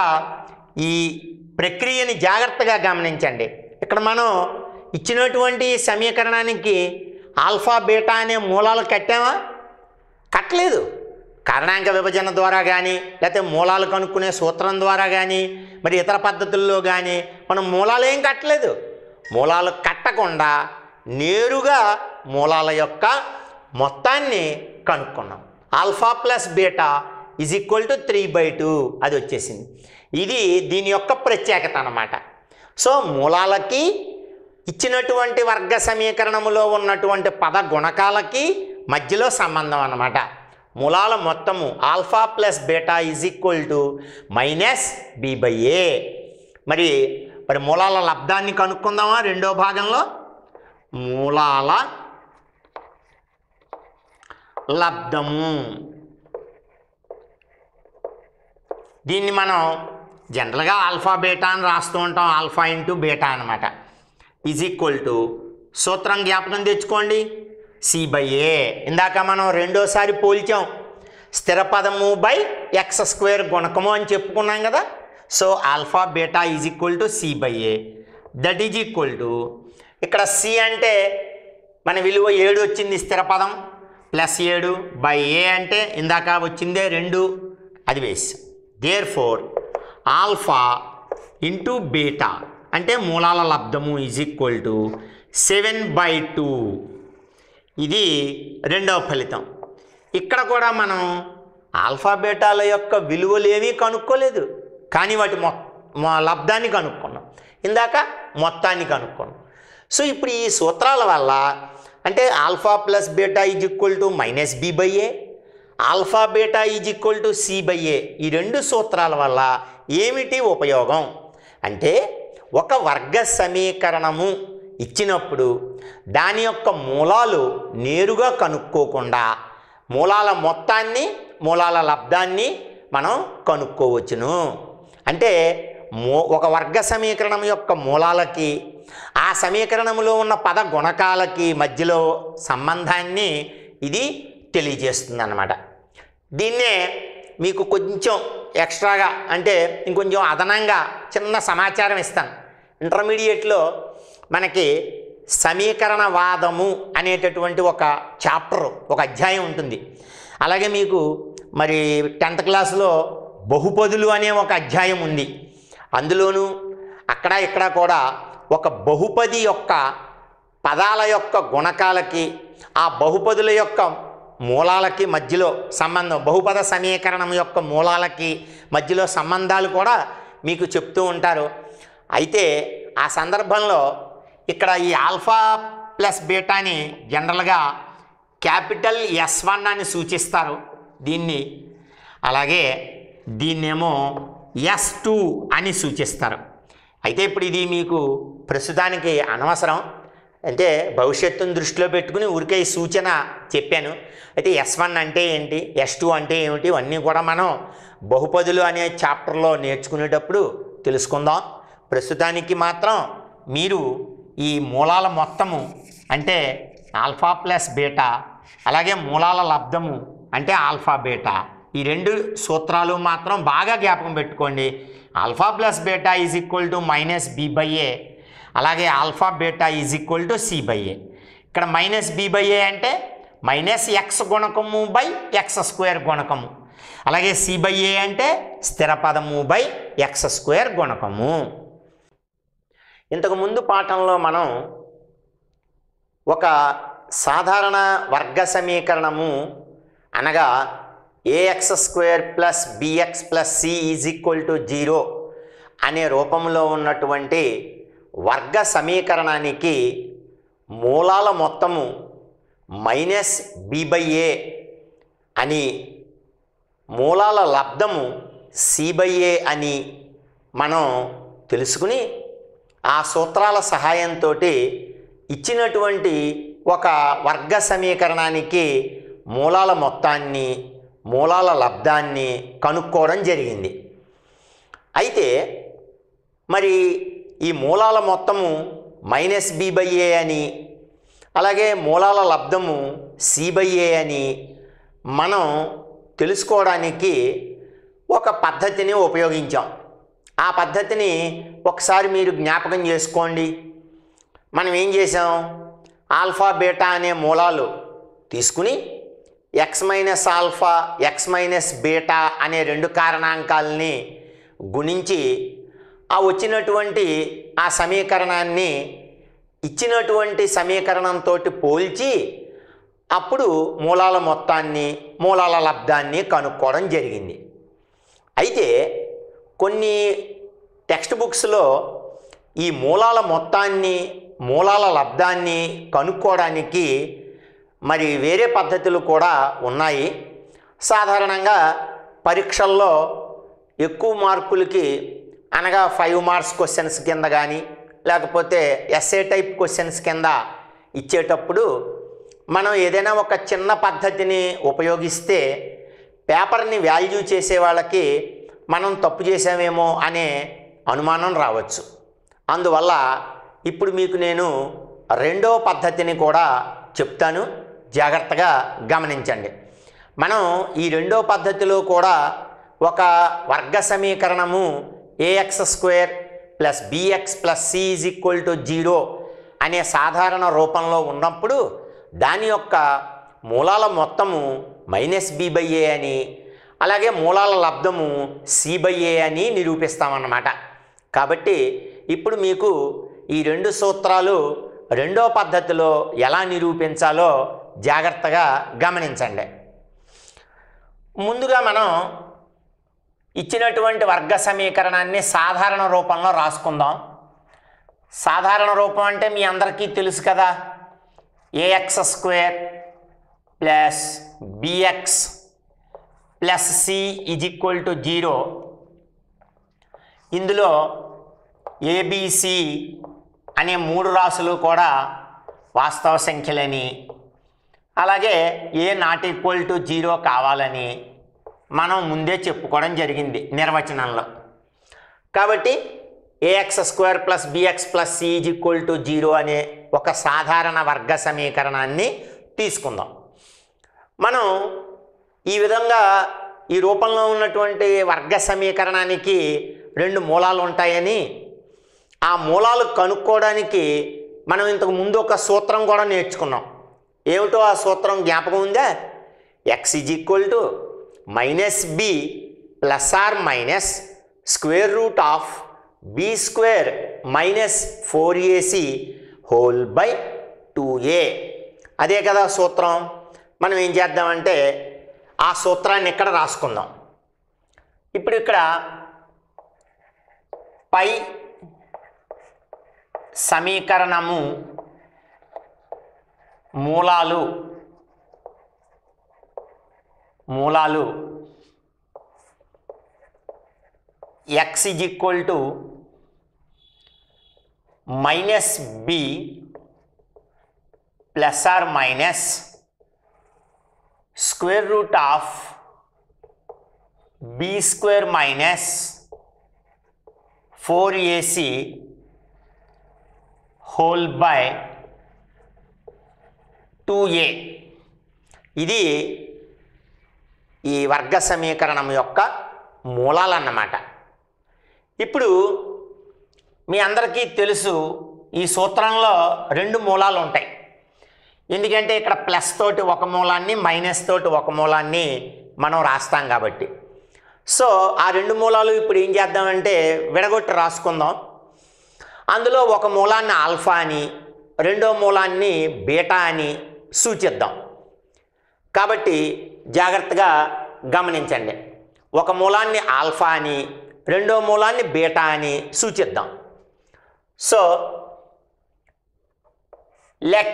ఈ ప్రక్రియని జాగ్రత్తగా గమనించండి ఇక్కడ మనం ఇచ్చినటువంటి సమీకరణానికి ఆల్ఫా బీటా అనే మూలాలు కట్టామా కట్టలేదు కారణాంక విభజన ద్వారా కానీ లేకపోతే మూలాలు కనుక్కునే సూత్రం ద్వారా కానీ మరి ఇతర పద్ధతుల్లో కానీ మనం మూలాలు ఏం కట్టలేదు మూలాలు కట్టకుండా నేరుగా మూలాల యొక్క మొత్తాన్ని కనుక్కున్నాం alpha plus beta is equal to three by two అది వచ్చేసింది ఇది దీని యొక్క ప్రత్యేకత అన్నమాట సో మూలాలకి ఇచ్చినటువంటి వర్గ సమీకరణములో ఉన్నటువంటి పద గుణకాలకి మధ్యలో సంబంధం అన్నమాట మూలాల మొత్తము alpha plus beta is equal to minus b by a మరి మరి మూలాల లబ్ధాన్ని కనుక్కుందామా రెండో భాగంలో మూలాల లబ్ధము దీన్ని మనం జనరల్గా ఆల్ఫా బీటా అని రాస్తూ ఉంటాం ఆల్ఫా ఇంటూ బీటా అనమాట ఈజ్ ఈక్వల్ టు సూత్రం జ్ఞాపకం తెచ్చుకోండి సి బై ఏ ఇందాక మనం రెండోసారి పోల్చాం స్థిర పదము బై ఎక్స్ స్క్వేర్ గుణకము అని చెప్పుకున్నాం కదా so alpha beta is equal to c by a that is equal to ఇక్కడ సి అంటే మన విలువ ఏడు వచ్చింది స్థిర పదం ప్లస్ ఏడు బై ఏ అంటే ఇందాక వచ్చిందే రెండు అది వేసాం therefore alpha into beta అంటే మూలాల లబ్ధము is equal to seven by two ఇది రెండవ ఫలితం ఇక్కడ కూడా మనం ఆల్ఫా బీటాల యొక్క విలువలు ఏమీ కనుక్కోలేదు కానీ వాటి మొ మొ లబ్ధాన్ని కనుక్కున్నాం ఇందాక మొత్తాన్ని కనుక్కున్నాం సో ఇప్పుడు ఈ సూత్రాల వల్ల అంటే alpha plus beta is equal to minus b by a alpha beta is equal to c by a ఈ రెండు సూత్రాల వల్ల ఏమిటి ఉపయోగం అంటే ఒక వర్గ సమీకరణము ఇచ్చినప్పుడు దాని యొక్క మూలాలు నేరుగా కనుక్కోకుండా మూలాల మొత్తాన్ని మూలాల లబ్ధాన్ని మనం కనుక్కోవచ్చును అంటే మూ ఒక వర్గ సమీకరణం యొక్క మూలాలకి ఆ సమీకరణంలో ఉన్న పద గుణకాలకి మధ్యలో సంబంధాన్ని ఇది తెలియజేస్తుంది అన్నమాట దీన్నే మీకు కొంచెం ఎక్స్ట్రాగా అంటే ఇంకొంచెం అదనంగా చిన్న సమాచారం ఇస్తాను ఇంటర్మీడియట్లో మనకి సమీకరణవాదము అనేటటువంటి ఒక చాప్టర్ ఒక అధ్యాయం ఉంటుంది అలాగే మీకు మరి టెన్త్ క్లాస్లో బహుపదులు అనే ఒక అధ్యాయం ఉంది అందులోనూ అక్కడ ఇక్కడ కూడా ఒక బహుపది యొక్క పదాల యొక్క గుణకాలకి ఆ బహుపదుల యొక్క మూలాలకి మధ్యలో సంబంధం బహుపద సమీకరణం యొక్క మూలాలకి మధ్యలో సంబంధాలు కూడా మీకు చెప్తూ ఉంటారు అయితే ఆ సందర్భంలో ఇక్కడ ఈ ఆల్ఫా ప్లస్ బీటాని జనరల్గా క్యాపిటల్ ఎస్ వన్ అని సూచిస్తారు దీన్ని అలాగే దీన్నేమో ఎస్ టూ అని సూచిస్తారు అయితే ఇప్పుడు ఇది మీకు ప్రస్తుతానికి అనవసరం అంటే భవిష్యత్తును దృష్టిలో పెట్టుకుని ఊరికే ఈ సూచన చెప్పాను అయితే ఎస్ వన్ అంటే ఏంటి ఎస్ టూ అంటే ఏమిటి ఇవన్నీ కూడా మనం బహుపదులు అనే చాప్టర్లో నేర్చుకునేటప్పుడు తెలుసుకుందాం ప్రస్తుతానికి మాత్రం మీరు ఈ మూలాల మొత్తము అంటే ఆల్ఫా ప్లస్ బీటా అలాగే మూలాల లబ్ధము అంటే ఆల్ఫా బీటా ఈ రెండు సూత్రాలు మాత్రం బాగా జ్ఞాపకం పెట్టుకోండి alpha plus beta is equal to minus b by a అలాగే alpha beta is equal to c by a ఇక్కడ మైనస్ బి బై ఏ అంటే మైనస్ ఎక్స్ గుణకము బై ఎక్స్ స్క్వేర్ గుణకము అలాగే సి బై ఏ అంటే స్థిర పదము బై ఎక్స్ స్క్వేర్ గుణకము ఇంతకు ముందు పాఠంలో మనం ఒక సాధారణ వర్గ సమీకరణము అనగా a x square plus bx plus C is equal to zero అనే రూపంలో ఉన్నటువంటి వర్గ సమీకరణానికి మూలాల మొత్తము మైనస్ బి బై ఏ అని మూలాల లబ్ధము సి బై ఏ అని మనం తెలుసుకుని ఆ సూత్రాల సహాయంతో ఇచ్చినటువంటి ఒక వర్గ సమీకరణానికి మూలాల మొత్తాన్ని మూలాల లబ్ధాన్ని కనుక్కోవడం జరిగింది అయితే మరి ఈ మూలాల మొత్తము మైనస్ బి బై ఏ అని అలాగే మూలాల లబ్ధము సి బై ఏ అని మనం తెలుసుకోవడానికి ఒక పద్ధతిని ఉపయోగించాం ఆ పద్ధతిని ఒకసారి మీరు జ్ఞాపకం చేసుకోండి మనం ఏం చేసాం ఆల్ఫా బీటా అనే మూలాలు తీసుకుని x minus alpha x minus beta అనే రెండు కారణాంకాలని గుణించి ఆ వచ్చినటువంటి ఆ సమీకరణాన్ని ఇచ్చినటువంటి సమీకరణంతో పోల్చి అప్పుడు మూలాల మొత్తాన్ని మూలాల లబ్ధాన్ని కనుక్కోవడం జరిగింది అయితే కొన్ని టెక్స్ట్ బుక్స్లో ఈ మూలాల మొత్తాన్ని మూలాల లబ్ధాన్ని కనుక్కోవడానికి మరి వేరే పద్ధతులు కూడా ఉన్నాయి సాధారణంగా పరీక్షల్లో ఎక్కువ మార్కులకి అనగా ఫైవ్ మార్క్స్ క్వశ్చన్స్ కింద కానీ లేకపోతే ఎస్ఏ టైప్ క్వశ్చన్స్ కింద ఇచ్చేటప్పుడు మనం ఏదైనా ఒక చిన్న పద్ధతిని ఉపయోగిస్తే పేపర్ని వాల్యూ చేసే వాళ్ళకి మనం తప్పు చేసామేమో అనే అనుమానం రావచ్చు అందువల్ల ఇప్పుడు మీకు నేను రెండో పద్ధతిని కూడా చెప్తాను జాగ్రత్తగా గమనించండి మనం ఈ రెండో పద్ధతిలో కూడా ఒక వర్గ సమీకరణము a x square plus bx plus C is equal to zero అనే సాధారణ రూపంలో ఉన్నప్పుడు దాని యొక్క మూలాల మొత్తము మైనస్ బి బై ఏ అని అలాగే మూలాల లబ్ధము సి బై ఏ అని నిరూపిస్తామన్నమాట కాబట్టి ఇప్పుడు మీకు ఈ రెండు సూత్రాలు రెండో పద్ధతిలో ఎలా నిరూపించాలో జాగ్రత్తగా గమనించండి ముందుగా మనం ఇచ్చినటువంటి వర్గ సమీకరణాన్ని సాధారణ రూపంలో రాసుకుందాం సాధారణ రూపం అంటే మీ అందరికీ తెలుసు కదా a x square plus bx plus C is equal to zero ఇందులో ఏబిసి అనే మూడు రాసులు కూడా వాస్తవ సంఖ్యలని అలాగే a not equal to zero కావాలని మనం ముందే చెప్పుకోవడం జరిగింది నిర్వచనంలో కాబట్టి a x square plus bx plus C is equal to zero అనే ఒక సాధారణ వర్గ సమీకరణాన్ని తీసుకుందాం మనం ఈ విధంగా ఈ రూపంలో ఉన్నటువంటి వర్గ సమీకరణానికి రెండు మూలాలు ఉంటాయని ఆ మూలాలు కనుక్కోవడానికి మనం ఇంతకు ముందు ఒక సూత్రం కూడా నేర్చుకున్నాం ఏమిటో ఆ సూత్రం జ్ఞాపకం ఉందా x is equal to minus b plus or minus square root of b square minus four a c whole by two a అదే కదా సూత్రం మనం ఏం చేద్దామంటే ఆ సూత్రాన్ని ఇక్కడ రాసుకుందాం ఇప్పుడు ఇక్కడ పై సమీకరణము మూలాలు మూలాలు x is equal to minus b plus or minus square root of b square minus four a c whole by two a ఇది ఈ వర్గ సమీకరణం యొక్క మూలాలన్నమాట ఇప్పుడు మీ అందరికీ తెలుసు ఈ సూత్రంలో రెండు మూలాలు ఉంటాయి ఎందుకంటే ఇక్కడ ప్లస్ తోటి ఒక మూలాన్ని మైనస్ తోటి ఒక మూలాన్ని మనం రాస్తాం కాబట్టి సో ఆ రెండు మూలాలు ఇప్పుడు ఏం చేద్దామంటే విడగొట్టి రాసుకుందాం అందులో ఒక మూలాన్ని ఆల్ఫా అని రెండో మూలాన్ని బీటా అని సూచిద్దాం కాబట్టి జాగ్రత్తగా గమనించండి ఒక మూలాన్ని ఆల్ఫా అని రెండో మూలాన్ని బీటా అని సూచిద్దాం so let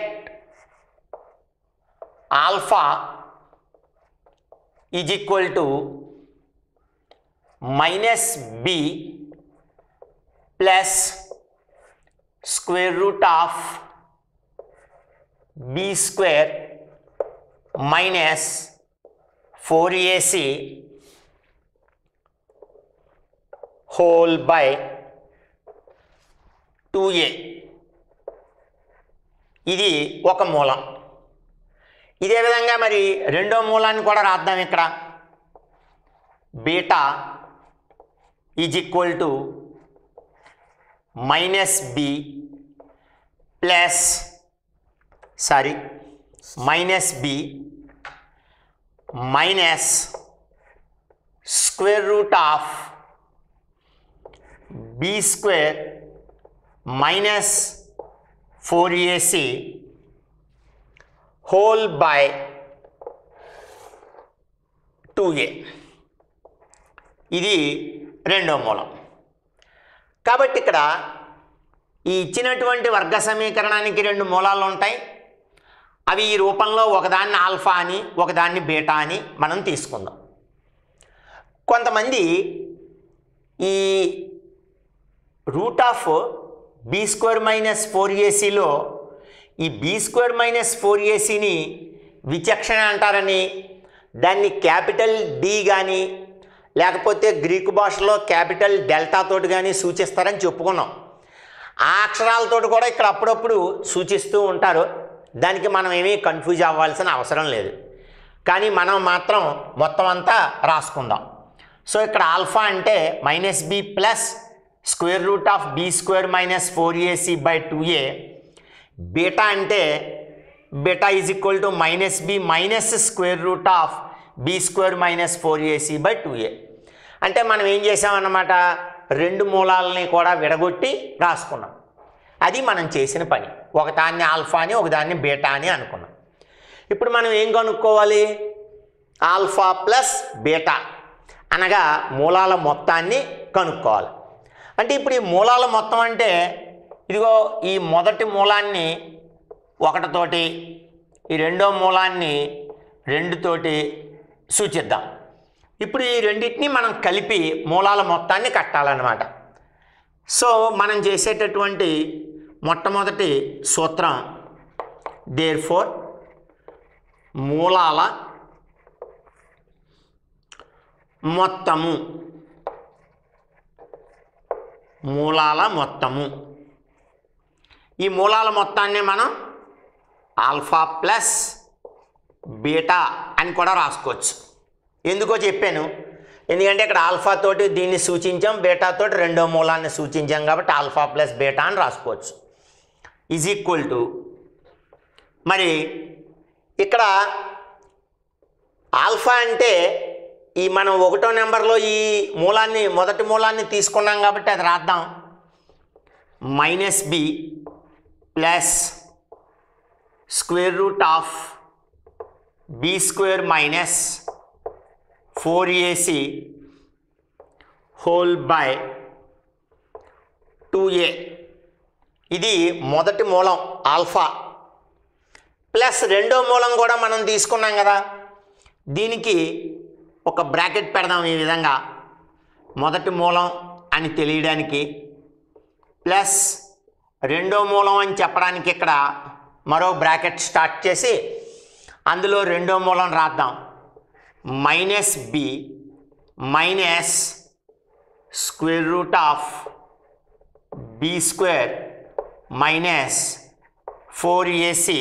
alpha is equal to minus b plus square root of b square minus four a c whole by two a ఇది ఒక మూలం ఇదే విధంగా మరి రెండో మూలాన్ని కూడా రాద్దాం ఇక్కడ beta is equal to minus b plus sorry minus b minus square root of b square minus four a c whole by two a ఇది రెండో మూలం కాబట్టి ఇక్కడ ఈ ఇచ్చినటువంటి వర్గ సమీకరణానికి రెండు మూలాలు ఉంటాయి అవి ఈ రూపంలో ఒకదాన్ని ఆల్ఫా అని ఒకదాన్ని బీటా అని మనం తీసుకుందాం కొంతమంది ఈ root of b square minus four ఏసీలో ఈ బీ స్క్వేర్ మైనస్ ఫోర్ ఏసీని విచక్షణ అంటారని దాన్ని క్యాపిటల్ డి కానీ లేకపోతే గ్రీకు భాషలో క్యాపిటల్ డెల్టా తోటి కానీ సూచిస్తారని చెప్పుకున్నాం ఆ అక్షరాలతోటి కూడా ఇక్కడ అప్పుడప్పుడు సూచిస్తూ ఉంటారు దానికి మనం ఏమీ కన్ఫ్యూజ్ అవ్వాల్సిన అవసరం లేదు కానీ మనం మాత్రం మొత్తం అంతా రాసుకుందాం సో ఇక్కడ ఆల్ఫా అంటే minus b plus square root of b square minus four AC by two a beta అంటే beta is equal to minus b minus square root of b square minus four AC by two a అంటే మనం ఏం చేసామన్నమాట రెండు మూలాలని కూడా విడగొట్టి రాసుకున్నాం అది మనం చేసిన పని ఒకదాన్ని ఆల్ఫా అని ఒకదాన్ని బీటా అని అనుకున్నాం ఇప్పుడు మనం ఏం కనుక్కోవాలి ఆల్ఫా ప్లస్ బీటా అనగా మూలాల మొత్తాన్ని కనుక్కోవాలి అంటే ఇప్పుడు ఈ మూలాల మొత్తం అంటే ఇదిగో ఈ మొదటి మూలాన్ని ఒకటితోటి ఈ రెండో మూలాన్ని రెండుతోటి సూచిద్దాం ఇప్పుడు ఈ రెండింటిని మనం కలిపి మూలాల మొత్తాన్ని కట్టాలన్నమాట సో మనం చేసేటటువంటి మొట్టమొదటి సూత్రం దేర్ ఫోర్ మూలాల మొత్తము మూలాల మొత్తము ఈ మూలాల మొత్తాన్ని మనం ఆల్ఫా ప్లస్ బీటా అని కూడా రాసుకోవచ్చు ఎందుకో చెప్పాను ఎందుకంటే ఇక్కడ ఆల్ఫా తోటి దీన్ని సూచించాం బీటా తోటి రెండో మూలాన్ని సూచించాం కాబట్టి ఆల్ఫా ప్లస్ బీటా అని రాసుకోవచ్చు ఈజ్ ఈక్వల్ టు మరి ఇక్కడ ఆల్ఫా అంటే ఈ మనం ఒకటో నెంబర్లో ఈ మూలాన్ని మొదటి మూలాన్ని తీసుకున్నాం కాబట్టి అది రాద్దాం minus b plus square root of b square minus four a c whole by two a ఇది మొదటి మూలం ఆల్ఫా ప్లస్ రెండో మూలం కూడా మనం తీసుకున్నాం కదా దీనికి ఒక బ్రాకెట్ పెడదాం ఈ విధంగా మొదటి మూలం అని తెలియడానికి ప్లస్ రెండో మూలం అని చెప్పడానికి ఇక్కడ మరో బ్రాకెట్ స్టార్ట్ చేసి అందులో రెండో మూలం రాద్దాం minus b minus square root of b square minus four a c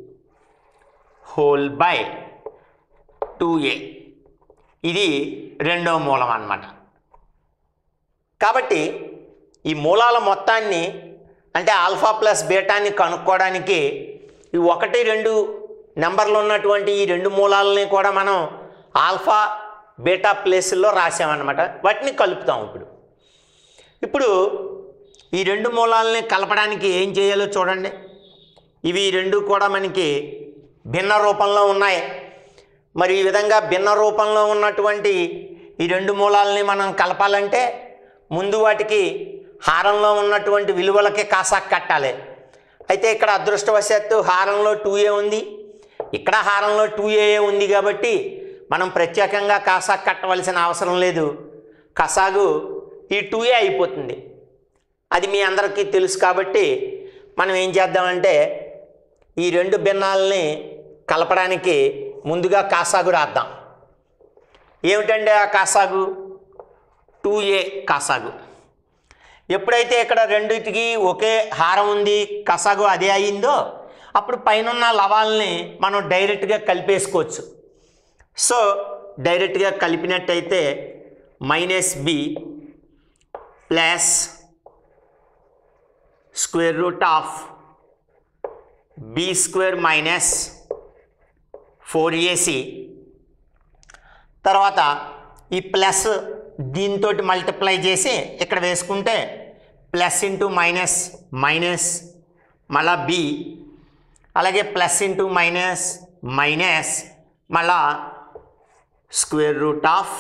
whole by two a ఇది రెండో మూలం అన్నమాట కాబట్టి ఈ మూలాల మొత్తాన్ని అంటే ఆల్ఫా ప్లస్ బీటాని కనుక్కోవడానికి ఈ ఒకటి రెండు నెంబర్లు ఉన్నటువంటి ఈ రెండు మూలాలని కూడా మనం ఆల్ఫా బీటా ప్లేస్లో రాసామన్నమాట వాటిని కలుపుతాం ఇప్పుడు ఇప్పుడు ఈ రెండు మూలాలని కలపడానికి ఏం చేయాలో చూడండి ఇవి ఈ రెండు కూడా మనకి భిన్న రూపంలో ఉన్నాయి మరి ఈ విధంగా భిన్న రూపంలో ఉన్నటువంటి ఈ రెండు మూలాలని మనం కలపాలంటే ముందు వాటికి హారంలో ఉన్నటువంటి విలువలకి కాసాకు కట్టాలి అయితే ఇక్కడ అదృష్టవశాత్తు హారంలో టూ ఏ ఉంది ఇక్కడ హారంలో టూ ఏ ఉంది కాబట్టి మనం ప్రత్యేకంగా కాసాకు కట్టవలసిన అవసరం లేదు కసాగు ఈ టూ ఏ అయిపోతుంది అది మీ అందరికీ తెలుసు కాబట్టి మనం ఏం చేద్దామంటే ఈ రెండు భిన్నాలని కలపడానికి ముందుగా కాసాగు రాద్దాం ఏమిటండి ఆ కాసాగు టూ ఏ కాసాగు ఎప్పుడైతే ఇక్కడ రెండింటికి ఒకే హారం ఉంది కసాగు అదే అయిందో అప్పుడు పైన లవాల్ని మనం డైరెక్ట్గా కలిపేసుకోవచ్చు సో డైరెక్ట్గా కలిపినట్టయితే minus b plus square root of b square minus four a c తర్వాత ఈ ప్లస్ దీంతో మల్టిప్లై చేసి ఇక్కడ వేసుకుంటే ప్లస్ ఇంటూ మైనస్ మైనస్ మళ్ళా బి అలాగే ప్లస్ ఇంటూ మైనస్ మైనస్ మళ్ళా square root of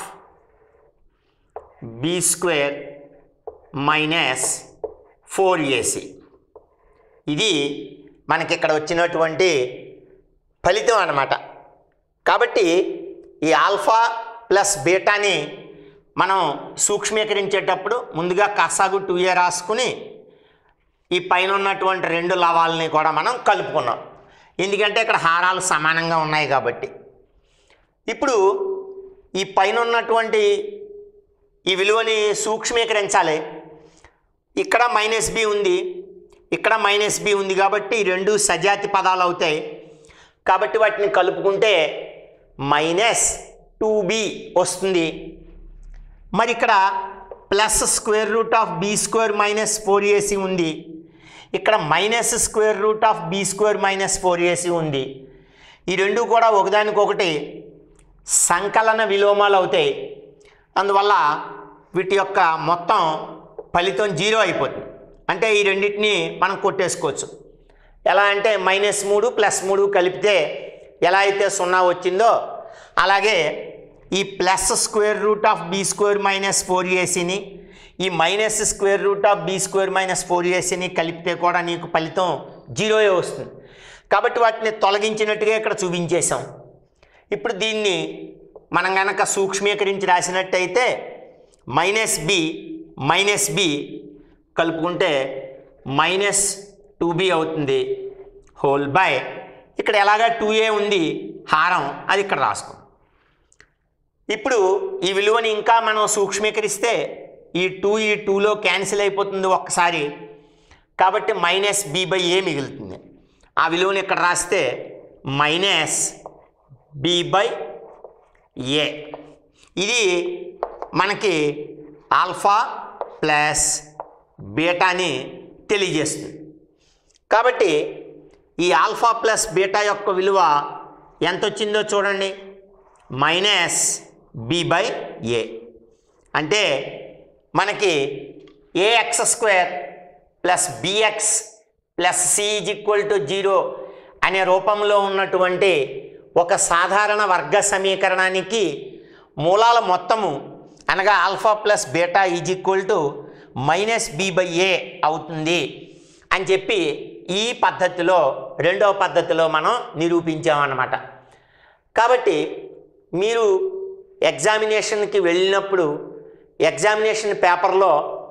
b square minus four a c ఇది మనకి ఇక్కడ వచ్చినటువంటి ఫలితం అన్నమాట కాబట్టి ఈ ఆల్ఫా ప్లస్ బీటాని మనం సూక్ష్మీకరించేటప్పుడు ముందుగా కసాగు టూ ఏ రాసుకుని ఈ పైన ఉన్నటువంటి రెండు లవాలని కూడా మనం కలుపుకున్నాం ఎందుకంటే ఇక్కడ హారాలు సమానంగా ఉన్నాయి కాబట్టి ఇప్పుడు ఈ పైన ఉన్నటువంటి ఈ విలువని సూక్ష్మీకరించాలి ఇక్కడ మైనస్ బి ఉంది ఇక్కడ మైనస్ బి ఉంది కాబట్టి ఈ రెండు సజాతి పదాలు అవుతాయి కాబట్టి వాటిని కలుపుకుంటే మైనస్ టూ బి వస్తుంది మరి ఇక్కడ plus square root of b square minus four a c ఉంది ఇక్కడ minus square root of b square minus four a c ఉంది ఈ రెండు కూడా ఒకదానికొకటి సంకలన విలోమాలు అవుతాయి అందువల్ల వీటి యొక్క మొత్తం ఫలితం జీరో అయిపోతుంది అంటే ఈ రెండింటిని మనం కొట్టేసుకోవచ్చు ఎలా అంటే మైనస్ మూడు ప్లస్ మూడు కలిపితే ఎలా అయితే సున్నా వచ్చిందో అలాగే ఈ plus square root of b square minus four ఏసీని ఈ minus square root of b square minus four ఏసీని కలిపితే కూడా నీకు ఫలితం జీరోయే వస్తుంది కాబట్టి వాటిని తొలగించినట్టుగా ఇక్కడ చూపించేశాం ఇప్పుడు దీన్ని మనం గనక సూక్ష్మీకరించి రాసినట్టయితే మైనస్ బి మైనస్ బి కలుపుకుంటే మైనస్ టూ బి అవుతుంది హోల్ బై ఇక్కడ ఎలాగా టూ ఏ ఉంది హారం అది ఇక్కడ రాసుకో ఇప్పుడు ఈ విలువని ఇంకా మనం సూక్ష్మీకరిస్తే ఈ టూ ఈ టూలో క్యాన్సిల్ అయిపోతుంది ఒక్కసారి కాబట్టి మైనస్ బి బై ఏ మిగులుతుంది ఆ విలువని ఇక్కడ రాస్తే మైనస్ బి బై ఏ ఇది మనకి ఆల్ఫా ప్లస్ బీటాని తెలియజేస్తుంది కాబట్టి ఈ ఆల్ఫా ప్లస్ బీటా యొక్క విలువ ఎంత వచ్చిందో చూడండి మైనస్ బి బై ఏ అంటే మనకి a x square plus bx plus C is equal to zero అనే రూపంలో ఉన్నటువంటి ఒక సాధారణ వర్గ సమీకరణానికి మూలాల మొత్తము అనగా alpha plus beta is equal to minus b by a అవుతుంది అని చెప్పి ఈ పద్ధతిలో రెండవ పద్ధతిలో మనం నిరూపించామన్నమాట కాబట్టి మీరు ఎగ్జామినేషన్కి వెళ్ళినప్పుడు ఎగ్జామినేషన్ పేపర్లో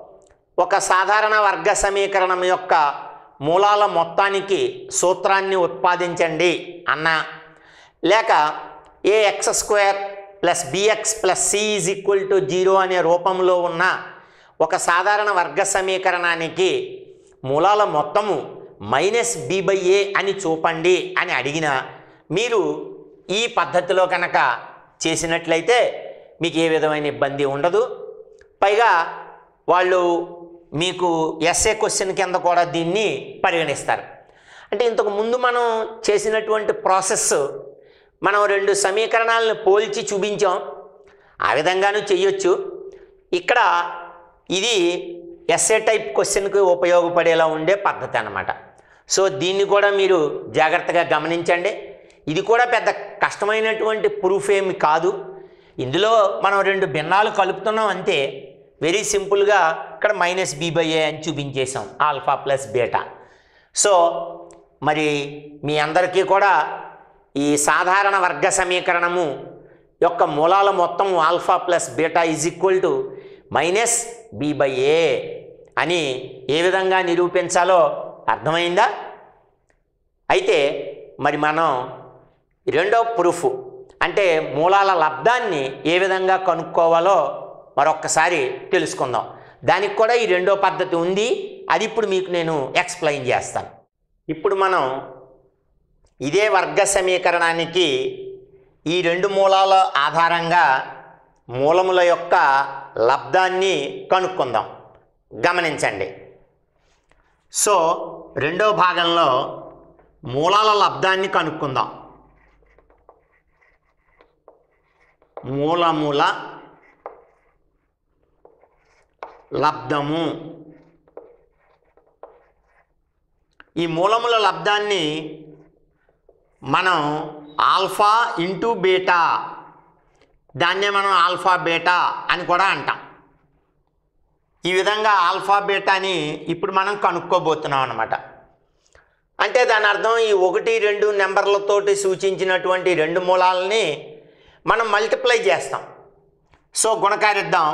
ఒక సాధారణ వర్గ సమీకరణం యొక్క మూలాల మొత్తానికి సూత్రాన్ని ఉత్పాదించండి అన్న లేక a X square plus bx plus C is equal to zero అనే రూపంలో ఉన్న ఒక సాధారణ వర్గ సమీకరణానికి మూలాల మొత్తము మైనస్ బి బై ఏ అని చూపండి అని అడిగిన మీరు ఈ పద్ధతిలో కనుక చేసినట్లయితే మీకు ఏ విధమైన ఇబ్బంది ఉండదు పైగా వాళ్ళు మీకు ఎస్ఏ క్వశ్చన్ కింద కూడా దీన్ని పరిగణిస్తారు అంటే ఇంతకు ముందు మనం చేసినటువంటి ప్రాసెస్ మనం రెండు సమీకరణాలను పోల్చి చూపించాం ఆ విధంగానూ చెయ్యొచ్చు ఇక్కడ ఇది ఎస్ఏ టైప్ క్వశ్చన్కి ఉపయోగపడేలా ఉండే పద్ధతి అన్నమాట సో దీన్ని కూడా మీరు జాగ్రత్తగా గమనించండి ఇది కూడా పెద్ద కష్టమైనటువంటి ప్రూఫ్ ఏమి కాదు ఇందులో మనం రెండు భిన్నాలు కలుపుతున్నాం అంతే వెరీ సింపుల్గా ఇక్కడ మైనస్ బి బై ఏ అని చూపించేసాం ఆల్ఫా ప్లస్ బీటా సో మరి మీ అందరికీ కూడా ఈ సాధారణ వర్గ సమీకరణము యొక్క మూలాల మొత్తం alpha plus beta is equal to minus b by a అని ఏ విధంగా నిరూపించాలో అర్థమైందా అయితే మరి మనం రెండో ప్రూఫ్ అంటే మూలాల లబ్ధాన్ని ఏ విధంగా కనుక్కోవాలో మరొక్కసారి తెలుసుకుందాం దానికి కూడా ఈ రెండో పద్ధతి ఉంది అది ఇప్పుడు మీకు నేను ఎక్స్ప్లెయిన్ చేస్తాను ఇప్పుడు మనం ఇదే వర్గ సమీకరణానికి ఈ రెండు మూలాల ఆధారంగా మూలముల యొక్క లబ్ధాన్ని కనుక్కుందాం గమనించండి సో రెండో భాగంలో మూలాల లబ్ధాన్ని కనుక్కుందాం మూలముల లబ్ధము ఈ మూలముల లబ్ధాన్ని మనం ఆల్ఫా ఇంటూ బీటా దాన్నే మనం ఆల్ఫా బీటా అని కూడా అంటాం ఈ విధంగా ఆల్ఫా బీటాని ఇప్పుడు మనం కనుక్కోబోతున్నాం అనమాట అంటే దాని అర్థం ఈ ఒకటి రెండు నెంబర్లతోటి సూచించినటువంటి రెండు మూలాలని మనం మల్టిప్లై చేస్తాం సో గుణకారిద్దాం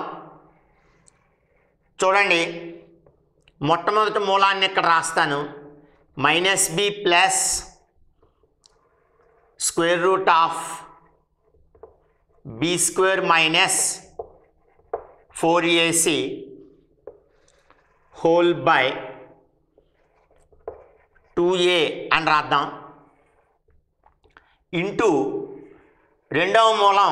చూడండి మొట్టమొదటి మూలాన్ని ఇక్కడ రాస్తాను minus b plus square root of b square minus four a c whole by two a అని రాద్దాం ఇంటూ రెండవ మూలం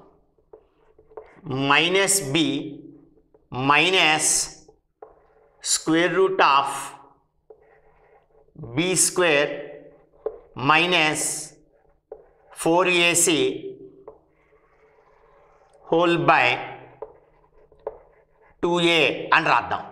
minus b minus square root of b square minus four a c whole by two a అని రాద్దాం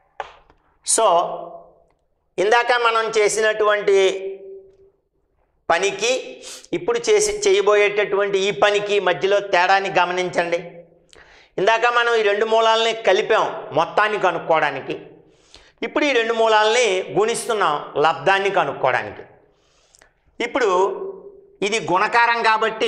so ఇందాక మనం చేసినటువంటి పనికి ఇప్పుడు చేసి చేయబోయేటటువంటి ఈ పనికి మధ్యలో తేడాన్ని గమనించండి ఇందాక మనం ఈ రెండు మూలాలని కలిపాం మొత్తాన్ని కనుక్కోవడానికి ఇప్పుడు ఈ రెండు మూలాలని గుణిస్తున్నాం లబ్ధాన్ని కనుక్కోవడానికి ఇప్పుడు ఇది గుణకారం కాబట్టి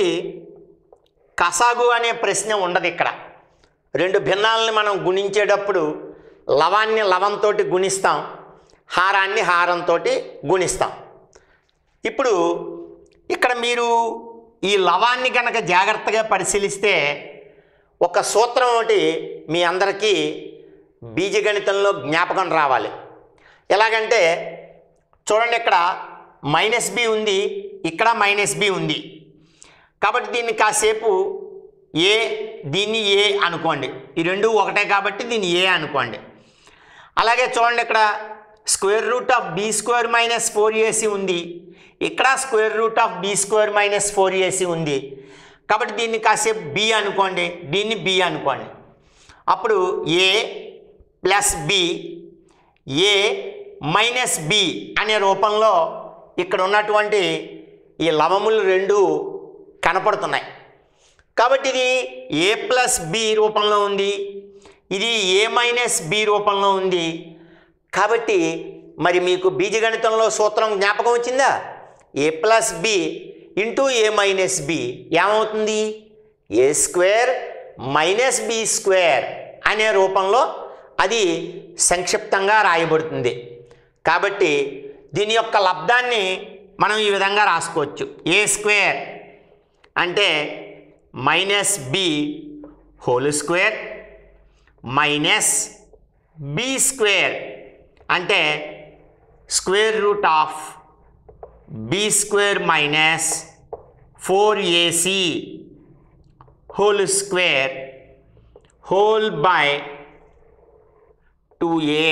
కసాగు అనే ప్రశ్న ఉండదు ఇక్కడ రెండు భిన్నాలని మనం గుణించేటప్పుడు లవాన్ని లవంతో గుణిస్తాం హారాన్ని హారంతో గుణిస్తాం ఇప్పుడు ఇక్కడ మీరు ఈ లవాన్ని కనుక జాగ్రత్తగా పరిశీలిస్తే ఒక సూత్రం ఒకటి మీ అందరికీ బీజగణితంలో జ్ఞాపకం రావాలి ఎలాగంటే చూడండి ఇక్కడ మైనస్ బి ఉంది ఇక్కడ మైనస్ బి ఉంది కాబట్టి దీన్ని కాసేపు ఏ దీన్ని ఏ అనుకోండి ఈ రెండు ఒకటే కాబట్టి దీన్ని ఏ అనుకోండి అలాగే చూడండి ఇక్కడ square root of b square minus four a c ఉంది ఇక్కడ square root of b square minus four a c ఉంది కాబట్టి దీన్ని కాసేపు బి అనుకోండి దీన్ని బి అనుకోండి అప్పుడు a plus b a minus b అనే రూపంలో ఇక్కడ ఉన్నటువంటి ఈ లవములు రెండు కనపడుతున్నాయి కాబట్టి ఇది ఏ ప్లస్ బి రూపంలో ఉంది ఇది ఏ మైనస్ బి రూపంలో ఉంది కాబట్టి మరి మీకు బీజగణితంలో సూత్రం జ్ఞాపకం వచ్చిందా a plus b into a minus b ఏమవుతుంది a square minus b square అనే రూపంలో అది సంక్షిప్తంగా రాయబడుతుంది కాబట్టి దీని యొక్క లబ్ధాన్ని మనం ఈ విధంగా రాసుకోవచ్చు ఏ స్క్వేర్ అంటే minus b whole square minus b square అంటే square root of b square minus four a c whole square whole by two a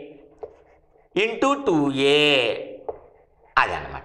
into two a అదనమాట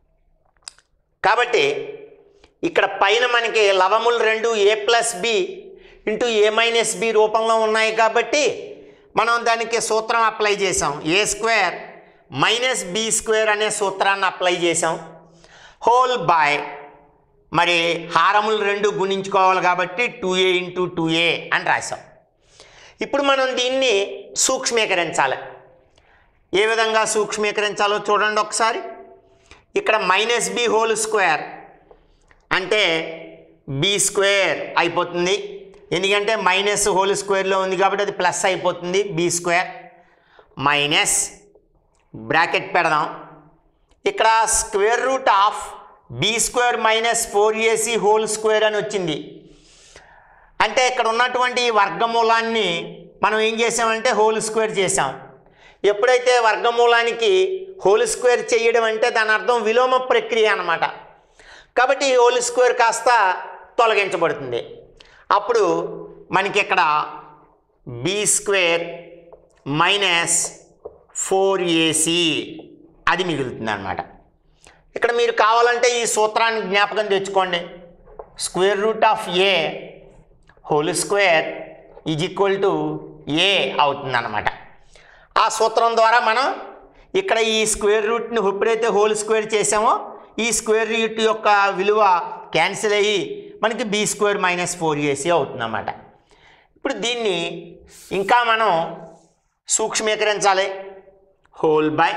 కాబట్టి ఇక్కడ పైన మనకి లవములు రెండు a plus b into a minus b రూపంలో ఉన్నాయి కాబట్టి మనం దానికి సూత్రం అప్లై చేసాం a square minus b square అనే సూత్రాన్ని అప్లై చేసాం హోల్ బై మరి హారములు రెండు గుణించుకోవాలి కాబట్టి two a into two a అని రాసాం ఇప్పుడు మనం దీన్ని సూక్ష్మీకరించాలి ఏ విధంగా సూక్ష్మీకరించాలో చూడండి ఒకసారి ఇక్కడ మైనస్ బి హోల్ స్క్వేర్ అంటే బి స్క్వేర్ అయిపోతుంది ఎందుకంటే మైనస్ హోల్ స్క్వేర్లో ఉంది కాబట్టి అది ప్లస్ అయిపోతుంది బి స్క్వేర్ మైనస్ బ్రాకెట్ పెడదాం ఇక్కడ square root of b square minus four a c whole square అని వచ్చింది అంటే ఇక్కడ ఉన్నటువంటి ఈ వర్గమూలాన్ని మనం ఏం చేసామంటే హోల్ స్క్వేర్ చేసాం ఎప్పుడైతే వర్గమూలానికి హోల్ స్క్వేర్ చేయడం అంటే దాని అర్థం విలోమ ప్రక్రియ అన్నమాట కాబట్టి ఈ హోల్ స్క్వేర్ కాస్త తొలగించబడుతుంది అప్పుడు మనకి ఇక్కడ b square minus four a c అది మిగులుతుంది అనమాట ఇక్కడ మీరు కావాలంటే ఈ సూత్రాన్ని జ్ఞాపకం తెచ్చుకోండి square root of a whole square is equal to a అవుతుంది అనమాట ఆ సూత్రం ద్వారా మనం ఇక్కడ ఈ స్క్వేర్ రూట్ని ఎప్పుడైతే హోల్ స్క్వేర్ చేసామో ఈ స్క్వేర్ రూట్ యొక్క విలువ క్యాన్సిల్ అయ్యి మనకి b square minus four a c అవుతుందన్నమాట ఇప్పుడు దీన్ని ఇంకా మనం సూక్ష్మీకరించాలి హోల్ బై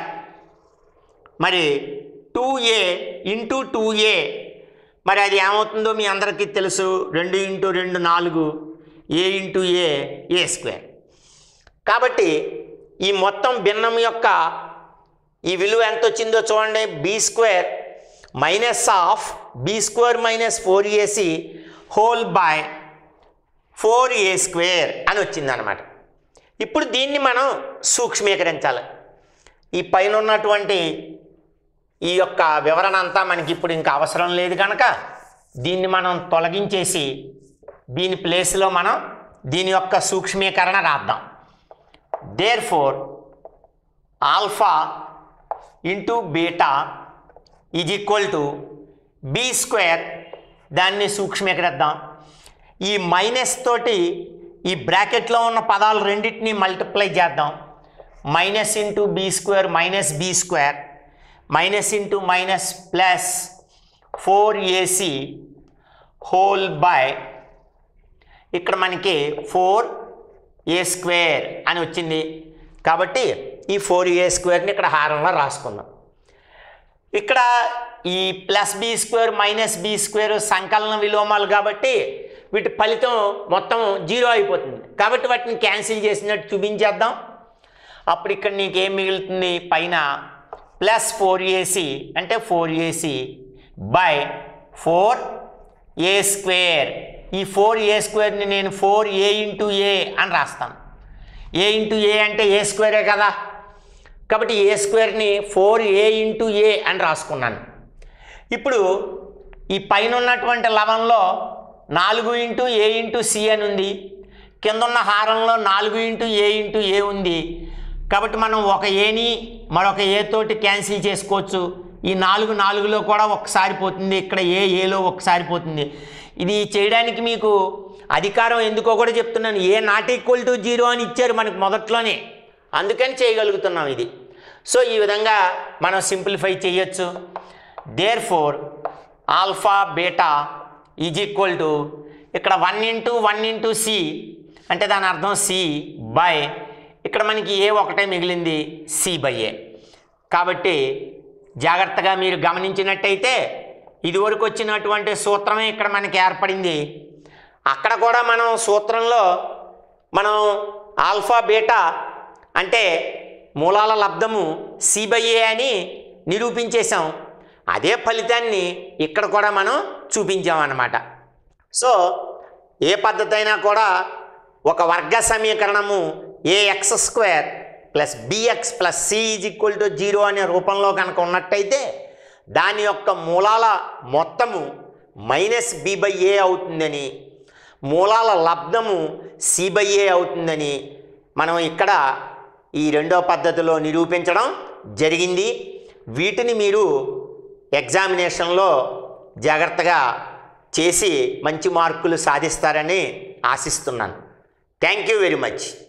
మరి two a into two a మరి అది ఏమవుతుందో మీ అందరికీ తెలుసు రెండు ఇంటూ రెండు నాలుగు ఏ ఇంటూ ఏ ఏ స్క్వేర్ కాబట్టి ఈ మొత్తం భిన్నం యొక్క ఈ విలువ ఎంత వచ్చిందో చూడండి b square minus of b square minus four a c whole by four A square అని వచ్చిందనమాట ఇప్పుడు దీన్ని మనం సూక్ష్మీకరించాలి ఈ పైన ఉన్నటువంటి ఈ యొక్క వివరణ అంతా మనకి ఇప్పుడు ఇంకా అవసరం లేదు కనుక దీన్ని మనం తొలగించేసి దీని ప్లేస్లో మనం దీని యొక్క సూక్ష్మీకరణ రాద్దాం therefore alpha into beta is equal to b square దాన్ని సూక్ష్మీకరిద్దాం ఈ మైనస్ తోటి ఈ బ్రాకెట్లో ఉన్న పదాలు రెండింటిని మల్టిప్లై చేద్దాం minus into b square minus be square minus into minus plus four a c whole by ఇక్కడ మనకి ఫోర్ ఏ స్క్వేర్ అని వచ్చింది కాబట్టి ఈ ఫోర్ ఏ స్క్వేర్ని ఇక్కడ హారంలో రాసుకుందాం ఇక్కడ ఈ plus B square minus be square సంకలన విలోమాలు కాబట్టి వీటి ఫలితం మొత్తం జీరో అయిపోతుంది కాబట్టి వాటిని క్యాన్సిల్ చేసినట్టు చూపించేద్దాం అప్పుడు ఇక్కడ నీకు ఏం మిగులుతుంది పైన ప్లస్ ఫోర్ ఏసీ అంటే four AC by four A square ఈ ఫోర్ ఏ స్క్వేర్ని నేను ఫోర్ ఏ ఇంటూ ఏ అని రాస్తాను ఏ ఇంటూ ఏ అంటే ఏ స్క్వేరే కదా కాబట్టి ఏ స్క్వేర్ని ఫోర్ ఏ ఇంటూ ఏ అని రాసుకున్నాను ఇప్పుడు ఈ పైన ఉన్నటువంటి లవంలో నాలుగు ఇంటూ ఏ ఇంటూ సి అని ఉంది కింద ఉన్న హారంలో నాలుగు ఇంటూ ఏ ఇంటూ ఏ ఉంది కాబట్టి మనం ఒక ఏని మరొక ఏ తోటి క్యాన్సిల్ చేసుకోవచ్చు ఈ నాలుగు నాలుగులో కూడా ఒకసారి పోతుంది ఇక్కడ ఏ ఏలో ఒకసారి పోతుంది ఇది చేయడానికి మీకు అధికారం ఎందుకో కూడా చెప్తున్నాను A not equal to zero అని ఇచ్చారు మనకు మొదట్లోనే అందుకని చేయగలుగుతున్నాం ఇది సో ఈ విధంగా మనం సింప్లిఫై చేయొచ్చు therefore alpha beta is equal to ఇక్కడ one into one into C అంటే దాని అర్థం సి బై ఇక్కడ మనకి ఏ ఒకటే మిగిలింది సి బై ఏ కాబట్టి జాగ్రత్తగా మీరు గమనించినట్టయితే ఇదివరకు వచ్చినటువంటి సూత్రమే ఇక్కడ మనకి ఏర్పడింది అక్కడ కూడా మనం సూత్రంలో మనం ఆల్ఫా బీటా అంటే మూలాల లబ్ధము సి బై ఏ అని నిరూపించేశాం అదే ఫలితాన్ని ఇక్కడ కూడా మనం చూపించామన్నమాట సో ఏ పద్ధతి అయినా కూడా ఒక వర్గ సమీకరణము A X square plus bx plus C is equal to zero అనే రూపంలో కనుక ఉన్నట్టయితే దాని యొక్క మూలాల మొత్తము మైనస్ బి బై ఏ అవుతుందని మూలాల లబ్ధము సి బై ఏ అవుతుందని మనం ఇక్కడ ఈ రెండో పద్ధతిలో నిరూపించడం జరిగింది వీటిని మీరు ఎగ్జామినేషన్లో జాగ్రత్తగా చేసి మంచి మార్కులు సాధిస్తారని ఆశిస్తున్నాను థ్యాంక్ యూ వెరీ మచ్